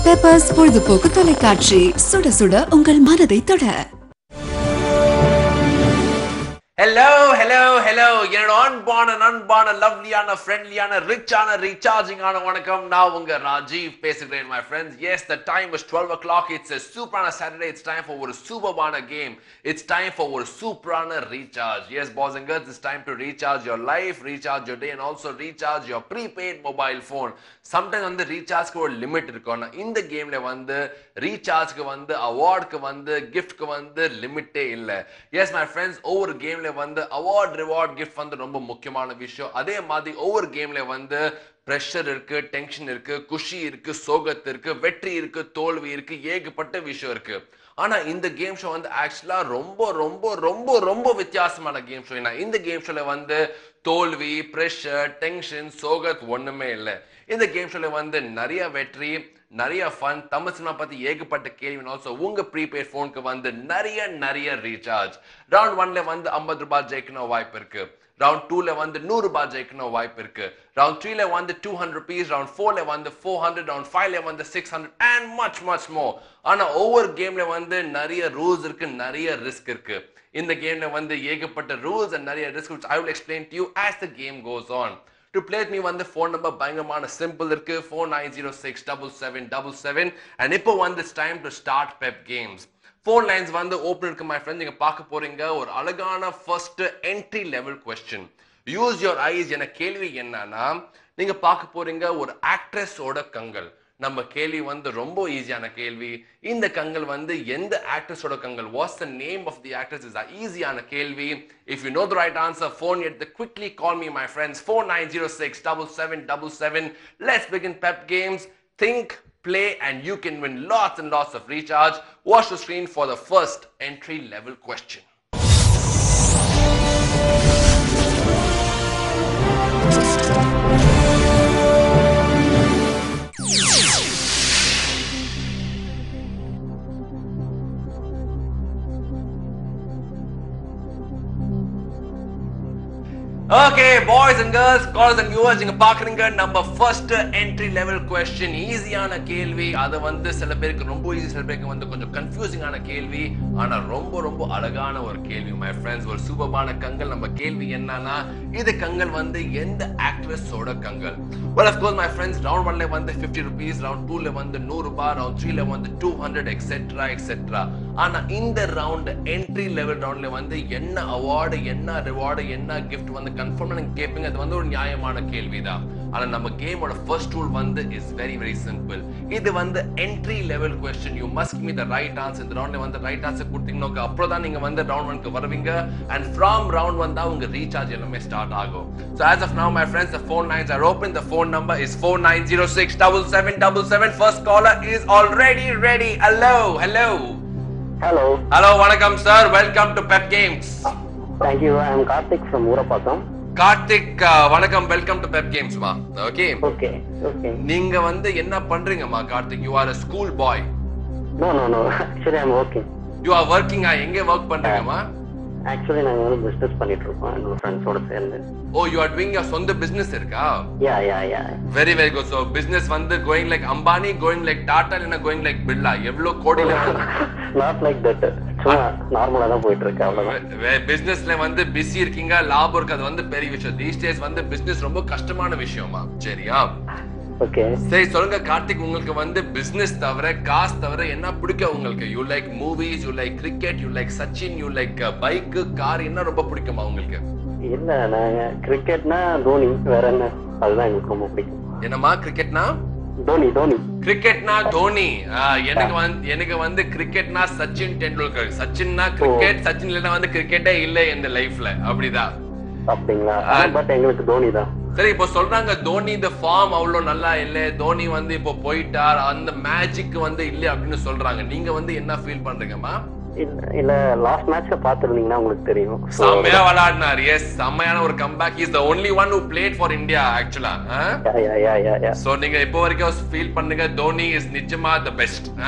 Peppers பொழுதுபோக்கு தொலைக்காட்சி சுட சுட உங்கள் மனதை தொட ஹலோ ஹலோ ஹலோ என்னோட அன்பான நண்பான லவ்லியான ஃப்ரெண்ட்லியான ரிச்சான ரீசார்ஜிங்கான வணக்கம் நான் உங்க ராஜீவ் பேசுகிறேன் my friends yes the time is twelve o'clock it's சூப்பரான சாட்டர்டே இட்ஸ் டைம் ஃபார் ஒரு சூப்பரான கேம் இட்ஸ் டைம் ஃபார் ஒரு சூப்பரான recharge yes boss and girls it's time to recharge your life recharge your day and also recharge your prepaid mobile phone sometimes வந்து ரீசார்ஜ்க்கு ஒரு limit இருக்கும் ஆனா இந்த கேம்ல வந்து ரீசார்ஜ்க்கு வந்து அவார்டுக்கு வந்து கிஃப்ட்க்கு வந்து லிமிட்டே இல்லை எஸ் மை ஃப்ரெண்ட்ஸ் ஒவ்வொரு கேம்ல வந்து அவார்ட் ரிவார்ட் கிஃப்ட் வந்து ரொம்ப முக்கியமான விஷயம் அதே மாதிரி ஒவ்வொரு கேம்ல வந்து ப்ரெஷர் இருக்கு டென்ஷன் இருக்கு குஷி இருக்கு சோகத்து இருக்கு வெற்றி இருக்கு தோல்வி இருக்கு ஏகப்பட்ட விஷயம் இருக்கு ஆனா இந்த கேம் ஷோ வந்து ஆக்சுவலா ரொம்ப ரொம்ப ரொம்ப ரொம்ப வித்தியாசமான கேம் ஷோ ஏன்னா இந்த கேம் ஷோல வந்து தோல்வி ப்ரெஷர் டென்ஷன் சோகத் ஒண்ணுமே இல்லை இந்த கேம் ஷோல வந்து நிறைய வெற்றி நிறைய ஃபன் தமிழ் சினிமா பத்தி ஏகப்பட்ட கேள்வி ஆல்சோ உங்க ப்ரீபெய்ட் ஃபோனுக்கு வந்து நிறைய நிறைய ரீசார்ஜ் ரவுண்ட் ஒன்ல வந்து ஐம்பது ரூபாய் ஜெயிக்கணும் வாய்ப்பு இருக்கு ரவுண்ட் டூல வந்து நூறு ரூபாய் ஜெயிக்கணும் வாய்ப்பு இருக்கு ரவுண்ட் த்ரீல வந்து டூ ஹண்ட்ரட் ருபீஸ் ரவுண்ட் ஃபோர்ல வந்து ஃபோர் ஹண்ட்ரட் ரவுண்ட் ஃபைவ்ல வந்து six hundred and much much more ஆனா ஒவ்வொரு கேம்ல வந்து நிறைய ரூல்ஸ் இருக்கு நிறைய ரிஸ்க் இருக்கு இந்த கேம்ல வந்து ஏகப்பட்ட ரூல்ஸ் அண்ட் நிறைய risk I will explain to you as the game goes on to play me வந்து ஃபோன் நம்பர் பயங்கரமான சிம்பிள் இருக்கு four nine zero six double seven double seven and இப்போ வந்து time to start pep games phone lines வந்து open இருக்கு my friend நீங்க பார்க்க போறீங்க ஒரு அழகான first entry level question use your eyes என கேள்வி என்னன்னா நீங்க பார்க்க போறீங்க ஒரு ஆக்ட்ரஸோட கங்கள் நம்ம கேள்வி வந்து ரொம்ப ஈஸியான கேள்வி இந்த கங்கள் வந்து எந்த ஆக்ட்ரஸோட கங்கள் what's the name of the actress is ஈஸியான கேள்வி if you know the right answer phone எடுத்து quickly call me my friends four nine zero six double seven double seven let's begin pep games think play and you can win lots and lots of recharge watch the screen for the first entry level question okay boys and girls calls and viewers நீங்க பாக்குறீங்க நம்ம first entry level question ஈஸியான கேள்வி அது வந்து சில பேருக்கு ரொம்ப ஈஸி சில பேருக்கு வந்து கொஞ்சம் கன்ஃபியூசிங்கான கேள்வி ஆனா ரொம்ப ரொம்ப அழகான ஒரு கேள்வி மை ஃப்ரெண்ட்ஸ் ஒரு சூப்பரான கங்கல் நம்ம கேள்வி என்னன்னா இது கங்கல் வந்து எந்த ஆக்ட்ரஸோட கங்கல் well of course my friends round ஒன்ல வந்து ஃபிஃப்டி ருபீஸ் ரவுண்ட் டூல வந்து நூறு ரூபாய் ரவுண்ட் த்ரீல வந்து டூ ஹண்ட்ரட் எக்ஸெட்ரா எக்ஸெட்ரா ஆனா இந்த ரவுண்ட் என்ட்ரி லெவல் ரவுண்ட்ல வந்து என்ன அவார்டு என்ன ரிவார்டு என்ன கிஃப்ட் வந்து கன்ஃபார்ம் நீங்க கேட்பீங்க அது வந்து ஒரு நியாயமான கேள்விதான் ஆனா நம்ம கேமோட ஃபர்ஸ்ட் ரூல் வந்து இஸ் வெரி வெரி சிம்பிள் இது வந்து entry level question you must me the right answer இந்த ரவுண்ட்ல வந்து ரைட் ஆன்சர் கொடுத்தீங்கன்னா அப்புறம் தான் நீங்க வந்து ரவுண்ட் ஒன்க்கு வருவீங்க அண்ட் ஃப்ரம் ரவுண்ட் வந்தா உங்க ரீசார்ஜ் எல்லாமே ஸ்டார்ட் ஆகும் so as of now my friends the phone lines are open the phone number is four nine zero six double seven double seven first caller is already ready hello hello Hello. Hello வணக்கம் sir welcome to pep games Thank you. I'm Karthik from Urapakam. Karthik uh, வணக்கம் welcome to pep கேம்ஸ்மா okay Okay. Okay. நீங்க வந்து என்ன பண்றீங்கம்மா Karthik you are school boy No, no, no. Actually, I'm working. You are ஒர்க்கிங்கா எங்க work பண்றீங்கம்மா actually நாங்க வந்து பிசினஸ் பண்ணிட்டு இருக்கோம் என்னோட ஃப்ரெண்ட்ஸோட சேர்ந்து oh you are doing your சொந்த பிசினஸ் இருக்கா yeah yeah yeah very very good so business வந்து going like Ambani going like Tata இல்லைன்னா கோயிங் லைக் பிர்லா எவ்வளவு கோடியில நாட் லைக் தட் சும்மா நார்மலா தான் போயிட்டு இருக்கு அவ்வளவுதான் பிசினஸ்ல வந்து பிஸி இருக்கீங்க லாபம் இருக்கு அது வந்து பெரிய விஷயம் தீஸ் டேஸ் வந்து பிசினஸ் ரொம்ப கஷ்டமான விஷயமா சரியா ஓகே சரி சொல்லுங்க கார்த்திக் உங்களுக்கு வந்து பிசினஸ் தவிர காசு தவிர என்ன பிடிக்கும் உங்களுக்கு you like movies you like cricket you like Sachin you like bike car என்ன ரொம்ப பிடிக்குமா உங்களுக்கு இல்ல நாங்க கிரிக்கெட்னா தோனி வேற என்ன அதுதான் எங்களுக்கு ரொம்ப பிடிக்கும் என்னமா கிரிக்கெட்னா தோனி தோனி கிரிக்கெட்னா தோனி ஆஹ், எனக்கு வந்து எனக்கு வந்து கிரிக்கெட்னா சச்சின் டெண்டுல்கர் சச்சின்னா கிரிக்கெட் சச்சின் இல்லைன்னா வந்து கிரிக்கெட்டே இல்லை இந்த லைஃப்ல அப்படிதான் அப்படிங்களா பட் எங்களுக்கு தோனி தான் சரி இப்போ சொல்றாங்க தோனி இந்த ஃபார்ம் அவ்வளவு நல்லா இல்ல தோனி வந்து இப்போ போயிட்டார் அந்த மேஜிக் வந்து இல்ல அப்படின்னு சொல்றாங்க நீங்க வந்து என்ன ஃபீல் பண்றீங்கம்மா இல்ல இல்ல லாஸ்ட் மேட்ச்ல பாத்துருந்தீங்கன்னா உங்களுக்கு தெரியும் So, செம்மையா விளையாடினார் எஸ் செம்மையான ஒரு comeback is the only one who played for India ஆக்சுவலா yeah, yeah, yeah, yeah, yeah. So நீங்க இப்போ வரைக்கும் ஃபீல் பண்ணுங்க தோனி இஸ் நிச்சயமா the best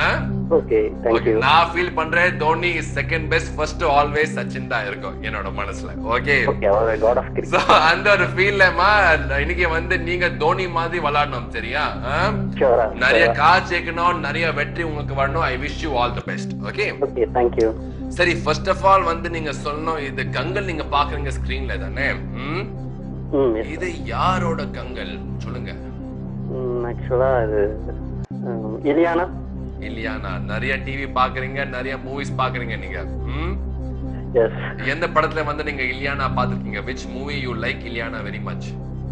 okay Okay, thank you நான் ஃபீல் பண்றேன் Dhoni is second best first always Sachin தான் இருக்கும் என்னோட மனசுல ஓகே ஓகே அவர் காட் ஆஃப் கிரிக்கெட் சோ அந்த ஒரு ஃபீல்லமா இன்னைக்கு வந்து நீங்க தோனி மாதிரி விளையாடணும் சரியா ஆ? ஷூரா நிறைய காசு சேர்க்கணும் நிறைய வெற்றி உங்களுக்கு வரணும் I wish you all the best okay okay thank you சரி ஃபர்ஸ்ட் ஆஃப் ஆல் வந்து நீங்க சொல்லணும் இது கங்கல் நீங்க பாக்குறீங்க ஸ்கிரீன்ல தானே ம்? ம் இது யாரோட கங்கல் சொல்லுங்க ஆக்சுவலா இது ம், இலியானா இல்லையா நான் நிறைய டிவி பாக்குறீங்க நிறைய மூவிஸ் பாக்குறீங்க நீங்க ம்? எஸ் எந்த படத்துல வந்து நீங்க இல்லையானா பாத்திருக்கீங்க which மூவி யூ லைக் இல்லையானா வெரி மச்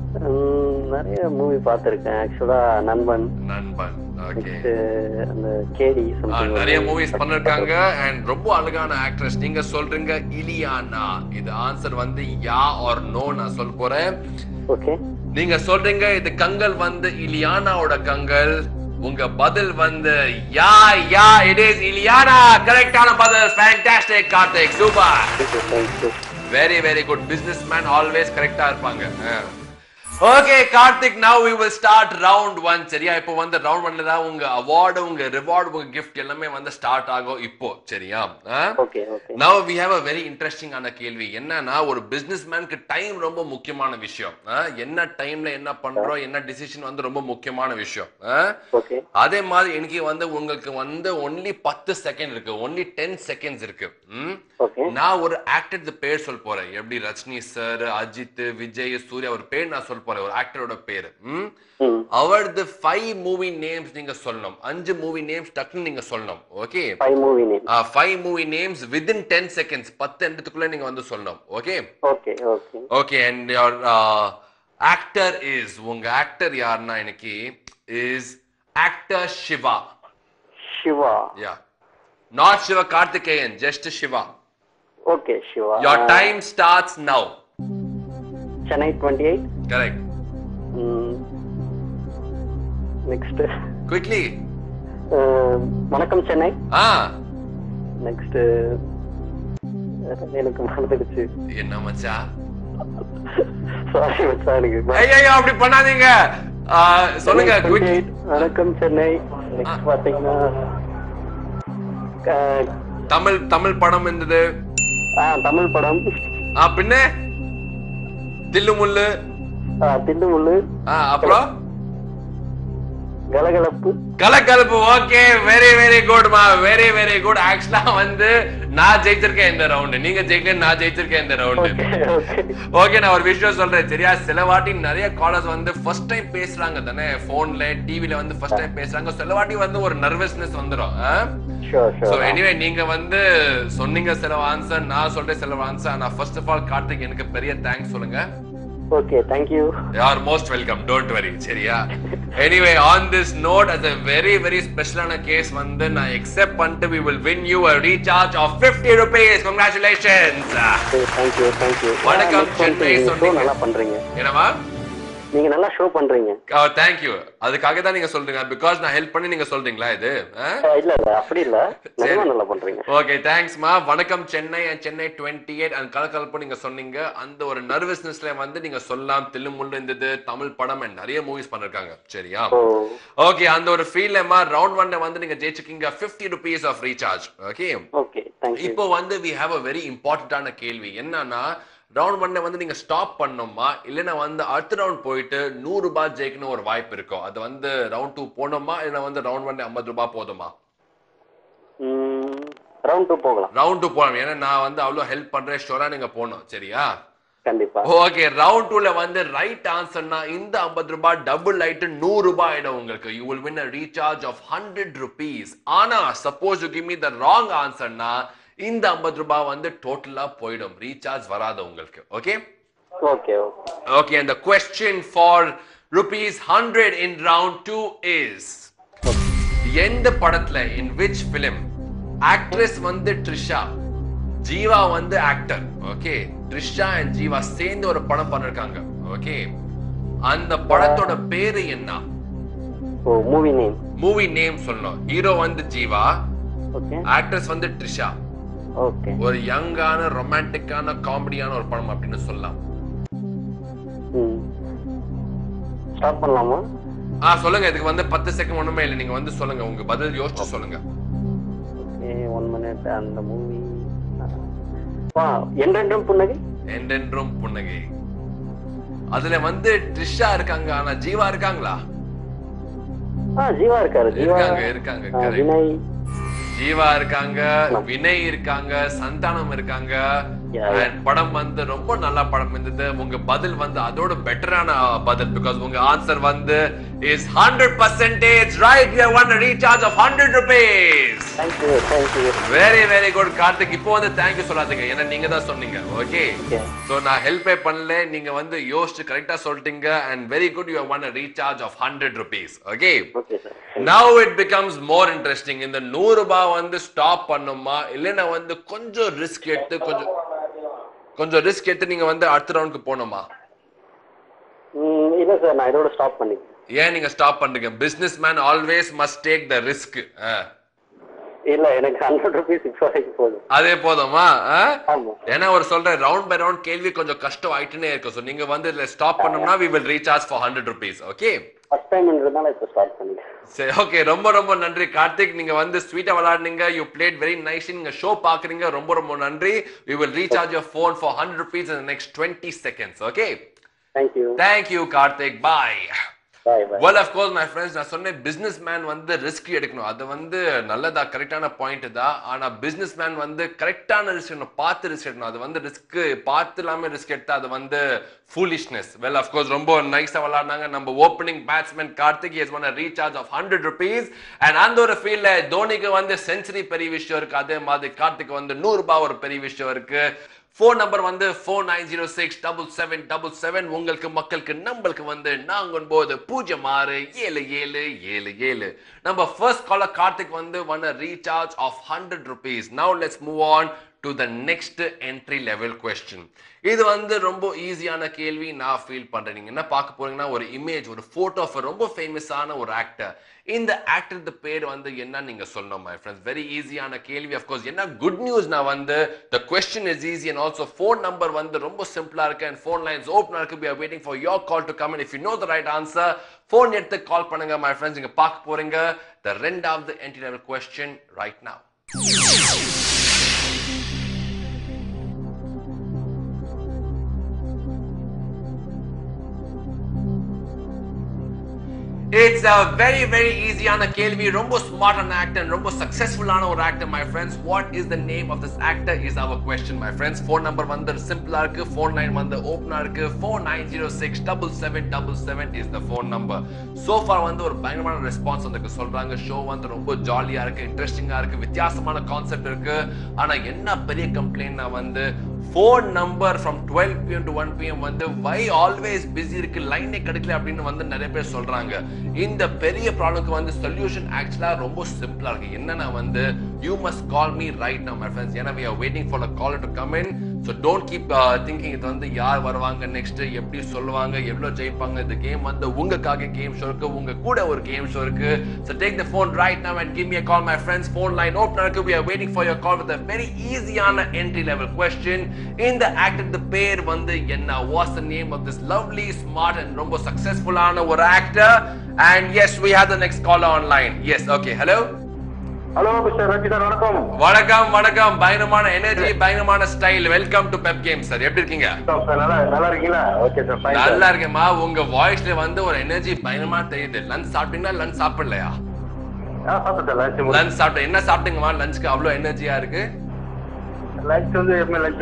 நிறைய மூவி பார்த்துருக்கேன் ஆக்சுவலா நண்பன் நண்பன் ஓகே நெக்ஸ்ட் அந்த கேடி சம்திங் நிறைய மூவிஸ் பண்ணிருக்காங்க அண்ட் ரொம்ப அழகான ஆக்ட்ரஸ் நீங்க சொல்றீங்க இலியானா இது ஆன்சர் வந்து யா ஆர் நோ நான் சொல்ல போறேன் ஓகே நீங்க சொல்றீங்க இது கங்கல் வந்து இலியானாவோட கங்கல் உங்க பதில் வந்து yeah yeah it is Ileana கரெக்டான பதில் fantastic Karthik super thank you thank you very very good business man always கரெக்டா இருப்பாங்க okay Karthik now we will start round one சரியா இப்போ வந்து ரவுண்ட் ஒன்ல தான் உங்க அவார்டு உங்க ரிவார்டு உங்க கிஃப்ட் எல்லாமே வந்து ஸ்டார்ட் ஆகும் இப்போ சரியா okay okay now we have a very interesting ஆன கேள்வி என்னன்னா ஒரு பிசினஸ் மேனுக்கு டைம் ரொம்ப முக்கியமான விஷயம் ஆ? என்ன டைம்ல என்ன பண்றோம் என்ன டிசிஷன் வந்து ரொம்ப முக்கியமான விஷயம் ஆ? ஓகே அதே மாதிரி இன்னைக்கு வந்து உங்களுக்கு வந்து ஒன்லி பத்து செகண்ட் இருக்கு ஒன்லி டென் செகண்ட்ஸ் இருக்கு ம்? ஓகே நான் ஒரு ஆக்டர் பேர் சொல்ல போறேன் எப்படி ரஜினி சார் அஜித் விஜய் சூர்யா ஒரு பேர் நான் சொல்ல போறேன் ஒரு ஆக்டரோட பேரு ம்? ம் அவரது ஃபைவ் மூவி நேம்ஸ் நீங்க சொல்லணும் அஞ்சு மூவி நேம்ஸ் டக்குன்னு நீங்க சொல்லணும் okay five movie name five movie names within ten seconds பத்து நிமிடத்துக்குள்ள நீங்க வந்து சொல்லணும் okay okay okay okay and your actor is உங்க ஆக்டர் யாருன்னா எனக்கு is actor Siva Siva yeah not Siva Karthikeyan just Siva okay Siva your time starts now Chennai twenty eight correct next quickly Vanakkam Chennai ah next எனக்கு மறந்துடுச்சு என்ன மச்சா சாரி மச்சான் எனக்கு ஐயோ அப்படி பண்ணாதீங்க ஆ, சொல்லுங்க சென்னை குவிக் 28, வணக்கம் சென்னை நெக்ஸ்ட் பாத்தீங்கன்னா அஹ், தமிழ் தமிழ் படம் இருந்தது ஆ, தமிழ் படம் ஆ பின்ன தில்லு முள்ளு ஆ, தில்லுமுள்ளு ஆ அப்புறம் Kalakalappu Kalakalappu okay very very குட்மா வெரி வெரி குட் ஆக்சுவலா வந்து நான் ஜெயிச்சிருக்கேன் இந்த ரவுண்ட் நீங்க ஜெயிக்கல நான் ஜெயிச்சிருக்கேன் இந்த ரவுண்ட் ஓகே ஓகே ஓகே நான் ஒரு விஷயம் சொல்றேன் சரியா சில வாட்டி நிறைய காலர்ஸ் வந்து ஃபர்ஸ்ட் டைம் பேசுறாங்க தானே போன்ல டிவில வந்து ஃபர்ஸ்ட் டைம் பேசுறாங்க சில வாட்டி வந்து ஒரு நர்வஸ்னஸ் வந்துடும் ஷோர் சோ ஷோர் எனிவே நீங்க வந்து சொன்னீங்க சில ஆன்சர் நான் சொல்றேன் சில ஆன்சர் நான் ஃபர்ஸ்ட் ஆஃப் ஆல் கார்த்திக் எனக்கு பெரிய தேங்க்ஸ் சொல்லுங்க okay thank you You are most welcome. Don't worry. சரியா anyway on this note as a very very ஸ்பெஷலான கேஸ் வந்து நான் எக்ஸெப்ட் பண்ணிட்டு we will win you a recharge of 50 rupees congratulations thank you thank you Vanakkam, Chennai சொன்னீங்க. நல்லா பண்றீங்க என்னவா நீங்க நல்லா ஷோ பண்றீங்க தேங்க்யூ அதுக்காக தான் நீங்க சொல்றீங்க பிகாஸ் நான் ஹெல்ப் பண்ணி நீங்க சொல்றீங்களா இது அஹ், இல்ல இல்ல அப்படி இல்ல நிஜமா நல்லா பண்றீங்க ஓகே தேங்க்ஸ்மா Vanakkam Chennai and Chennai twenty eight அந்த கலக்கலப்பு நீங்க சொன்னீங்க அந்த ஒரு நர்வஸ்னஸ்ல வந்து நீங்க சொல்லலாம் தில்லுமுள்ளு இருந்தது தமிழ் படம் and நிறைய மூவிஸ் பண்ணிருக்காங்க சரியா ஓ ஓகே அந்த ஒரு ஃபீல்மா ரவுண்ட் ஒன்ல வந்து நீங்க ஜெயிச்சிருக்கீங்க 50 rupees of recharge okay okay thank you இப்போ வந்து வி ஹேவ் அ வெரி இம்பார்ட்டன்டான கேள்வி என்னன்னா ரவுண்ட் ஒன்ல வந்து நீங்க ஸ்டாப் பண்ணணுமா இல்லைன்னா வந்து அடுத்த ரவுண்ட் போயிட்டு நூறு ரூபாய் ஜெயிக்கணும் ஒரு வாய்ப்பு இருக்கும் அது வந்து ரவுண்ட் டூ போகணுமா இல்லைன்னா வந்து ரவுண்ட் ஒன்ல ஐம்பது ரூபாய் போதுமா ரவுண்ட் டூ போகலாம் ரவுண்ட் டூ போகணும் ஏன்னா நான் வந்து அவ்வளோ ஹெல்ப் பண்றேன் ஷோரா நீங்க போகணும் சரியா கண்டிப்பா ஓகே ரவுண்ட் டூல வந்து ரைட் ஆன்சர்னா இந்த 50 ரூபாய் டபுள் ஆயிட்டு நூறு ரூபாய் ஆயிடும் உங்களுக்கு you will win a recharge of hundred rupees ஆனா suppose you give me the wrong ஆன்சர்னா இந்த 50 ரூபாய் வந்து டோட்டலா போயிடும் ரீசார்ஜ் வராது உங்களுக்கு okay okay okay okay and the question for rupees 100 in round 2 is எந்த படத்துல in which film actress வந்து ட்ரிஷா ஜீவா வந்து actor okay Trisha and Jiiva சேர்ந்து ஒரு படம் பண்ணிருக்காங்க ஓகே அந்த படத்தோட பேரு என்ன oh movie name movie name சொல்லணும் ஹீரோ வந்து ஜீவா ஓகே ஆக்ட்ரஸ் வந்து ட்ரிஷா ஓகே ஒரு யங்கான ரொமான்டிக்கான காமெடியான ஒரு படம் அப்படின்னு சொல்லலாம் ம் ஸ்டார்ட் பண்ணலாமா ஆ சொல்லுங்க இதுக்கு வந்து பத்து செகண்ட் ஒண்ணுமே இல்லை நீங்க வந்து சொல்லுங்க உங்க பதில் யோசிச்சு சொல்லுங்க ஒன் மினிட் அந்த மூவி என்றென்றும் புன்னகை என்றென்றும் புன்னகை அதுல வந்து ட்ரிஷா இருக்காங்க ஆனா ஜீவா இருக்காங்களா ஆ ஜீவா இருக்காரு ஜீவா இருக்காங்க இருக்காங்க ஆ, correct. வினய் ஜீவா இருக்காங்க வினய் இருக்காங்க சந்தானம் இருக்காங்க Yeah, yeah. And படம் வந்து ரொம்ப நல்ல படம் இருந்தது உங்க பதில் வந்து அதோட பெட்டரான பதில் பிகாஸ் உங்க ஆன்சர் வந்து is hundred percentage right you won recharge of hundred rupees thank you thank you very very good Karthik இப்போ வந்து தேங்க்யூ சொல்லாதீங்க ஏன்னா நீங்க தான் சொன்னீங்க ஓகே Okay. சோ நான் ஹெல்ப்பே பண்ணல நீங்க வந்து யோசிச்சு கரெக்டா சொல்லிட்டீங்க and very good you won recharge of hundred rupees okay okay sir now it becomes more interesting இந்த நூறு ரூபாய் வந்து ஸ்டாப் பண்ணுமா இல்லைன்னா வந்து கொஞ்சம் ரிஸ்க் எடுத்து கொஞ்சம் கொஞ்சம் ரிஸ்க் எடுத்து நீங்க வந்து அடுத்த ரவுண்டுக்கு போகணுமா ம் இல்லை சார் நான் இதோட ஸ்டாப் பண்ணிக்கிறேன் ஏன் நீங்க ஸ்டாப் பண்றீங்க business man always must take the risk இல்லை எனக்கு ஹண்ட்ரட் ருபீஸ் இப்போ வரைக்கும் போதும் அதே போதுமா ஆ? ஆமா ஏன்னா ஒரு சொல்றேன் ரவுண்ட் பை ரவுண்ட் கேள்வி கொஞ்சம் கஷ்டம் ஆயிட்டுனே இருக்கும் ஸோ நீங்க வந்து இதுல ஸ்டாப் பண்ணோம்னா we will recharge for hundred rupees okay first டைம்ன்றதுனால இப்போ ஸ்டார்ட் பண்ணிக்கிறேன் சரி ஓகே ரொம்ப ரொம்ப நன்றி கார்த்திக் நீங்க வந்து ஸ்வீட்டா விளையாடுனீங்க யூ பிளேட் வெரி நைஸ் நீங்க ஷோ பாக்குறீங்க ரொம்ப ரொம்ப நன்றி we will recharge your phone for hundred rupees in next twenty seconds okay thank you thank you Karthik bye bye bye well of course my friends நான் சொன்னேன் பிசினஸ் மேன் வந்து ரிஸ்க் எடுக்கணும் அது வந்து நல்லதா கரெக்டான பாயிண்ட் தான் ஆனா பிசினஸ் மேன் வந்து கரெக்டான ரிஸ்க் எடுக்கணும் பார்த்து ரிஸ்க் எடுக்கணும் அது வந்து ரிஸ்க் பார்த்து இல்லாம ரிஸ்க் எடுத்தா அது வந்து ஃபூலிஷ்னஸ் வெல் ஆஃப் கோர்ஸ் ரொம்ப நைஸா விளையாடினாங்க நம்ம opening batsman Karthik is one recharge of hundred rupees and அந்த ஒரு ஃபீல்ட்ல தோனிக்கு வந்து செஞ்சுரி பெரிய விஷயம் இருக்கு அதே மாதிரி கார்த்திக் வந்து நூறு ரூபாய் ஒரு பெரிய விஷயம் இருக்கு ஃபோன் நம்பர் வந்து four nine zero six double seven double seven உங்களுக்கு மக்களுக்கு நம்மளுக்கு வந்து நாங்க போது பூஜ்ஜியம் ஆறு ஏழு ஏழு ஏழு ஏழு நம்ம ஃபர்ஸ்ட் காலர் கார்த்திக் வந்து won recharge of hundred rupees now let's move on to the next entry level question இது வந்து ரொம்ப ஈஸியான கேள்வி நான் ஃபீல் பண்றேன் நீங்க என்ன பார்க்க போறீங்கன்னா ஒரு இமேஜ் ஒரு போட்டோ ஆஃப் ரொம்ப ஃபேமஸான ஒரு ஆக்டர் இந்த ஆக்டர் பேர் வந்து என்ன நீங்க சொல்லணும் மை ஃப்ரெண்ட்ஸ் வெரி ஈஸியான கேள்வி அஃப்கோர்ஸ் என்ன குட் நியூஸ் நான் வந்து the question is easy and also phone number வந்து ரொம்ப சிம்பிளா இருக்கு அண்ட் ஃபோன் லைன்ஸ் ஓப்பனா இருக்கு we are waiting for your call to come in if you know the right answer phone எடுத்து கால் பண்ணுங்க மை ஃப்ரெண்ட்ஸ் நீங்க பார்க்க போறீங்க த ரெண்டாவது entry level question right now It's a very very ஈஸியான கேள்வி ரொம்ப ஸ்மார்ட்டான ஆக்டர் ரொம்ப சக்சஸ்ஃபுல்லான ஒரு actor my friends what is the name of this actor is our question my friends phone number வந்து சிம்பிளா இருக்கு ஃபோன் லைன் வந்து ஓப்பனா இருக்கு four nine zero six double seven double seven is the phone number sofa வந்து ஒரு பயங்கரமான response வந்து சொல்றாங்க ஷோ வந்து ரொம்ப ஜாலியா இருக்கு இன்ட்ரெஸ்டிங்கா இருக்கு வித்தியாசமான கான்செப்ட் இருக்கு ஆனா என்ன பெரிய கம்ப்ளைண்ட்னா வந்து phone number from twelve PM to one PM வந்து வை ஆல்வேஸ் பிஸி இருக்கு லைனே கிடைக்கல அப்படின்னு வந்து நிறைய பேர் சொல்றாங்க இந்த பெரிய ப்ராப்ளம்க்கு வந்து சொல்யூஷன் ஆக்சுவலா ரொம்ப சிம்பிளா இருக்கு என்னன்னா வந்து you must call me right now my friends ஏன்னா we are waiting for a caller to come in so don't keep uh, thinking இது வந்து யார் வருவாங்க நெக்ஸ்ட் எப்படி சொல்லுவாங்க எவ்வளவு ஜெயிப்பாங்க இந்த கேம் வந்து உங்களுக்காக கேம் ஷோ இருக்கு உங்க கூட ஒரு கேம் ஷோ இருக்கு so take the phone right now and give me a call my friends phone line open இருக்கு we are waiting for your call with a very easyயான entry level question இந்த actor the பேர் வந்து என்ன what's the name of this lovely smart and ரொம்ப சக்சஸ்ஃபுல்லான ஒரு actor and yes we have the next caller online yes okay hello hello mister Ranjith sir வணக்கம் வணக்கம் வணக்கம் பயங்கரமான எனர்ஜி பயங்கரமான style welcome to pep game sir எப்படி இருக்கீங்க சார் நல்லா நல்லா இருக்கீங்களா ஓகே சார் ஃபைன் நல்லா இருக்கேம்மா உங்க வாய்ஸ்ல வந்து ஒரு எனர்ஜி பயங்கரமா தெரியுது லஞ்ச் சாப்பிட்டீங்களா லஞ்ச் சாப்பிடலையா ஆ சாப்பிட்டேன் லஞ்ச் முடிச்சு லஞ்ச் சாப்பிட்டேன் என்ன சாப்பிட்டீங்கம்மா லஞ்சுக்கு அவ்வளவு எனர்ஜியா இருக்கு லஞ்ச் வந்து எப்பவுமே lunch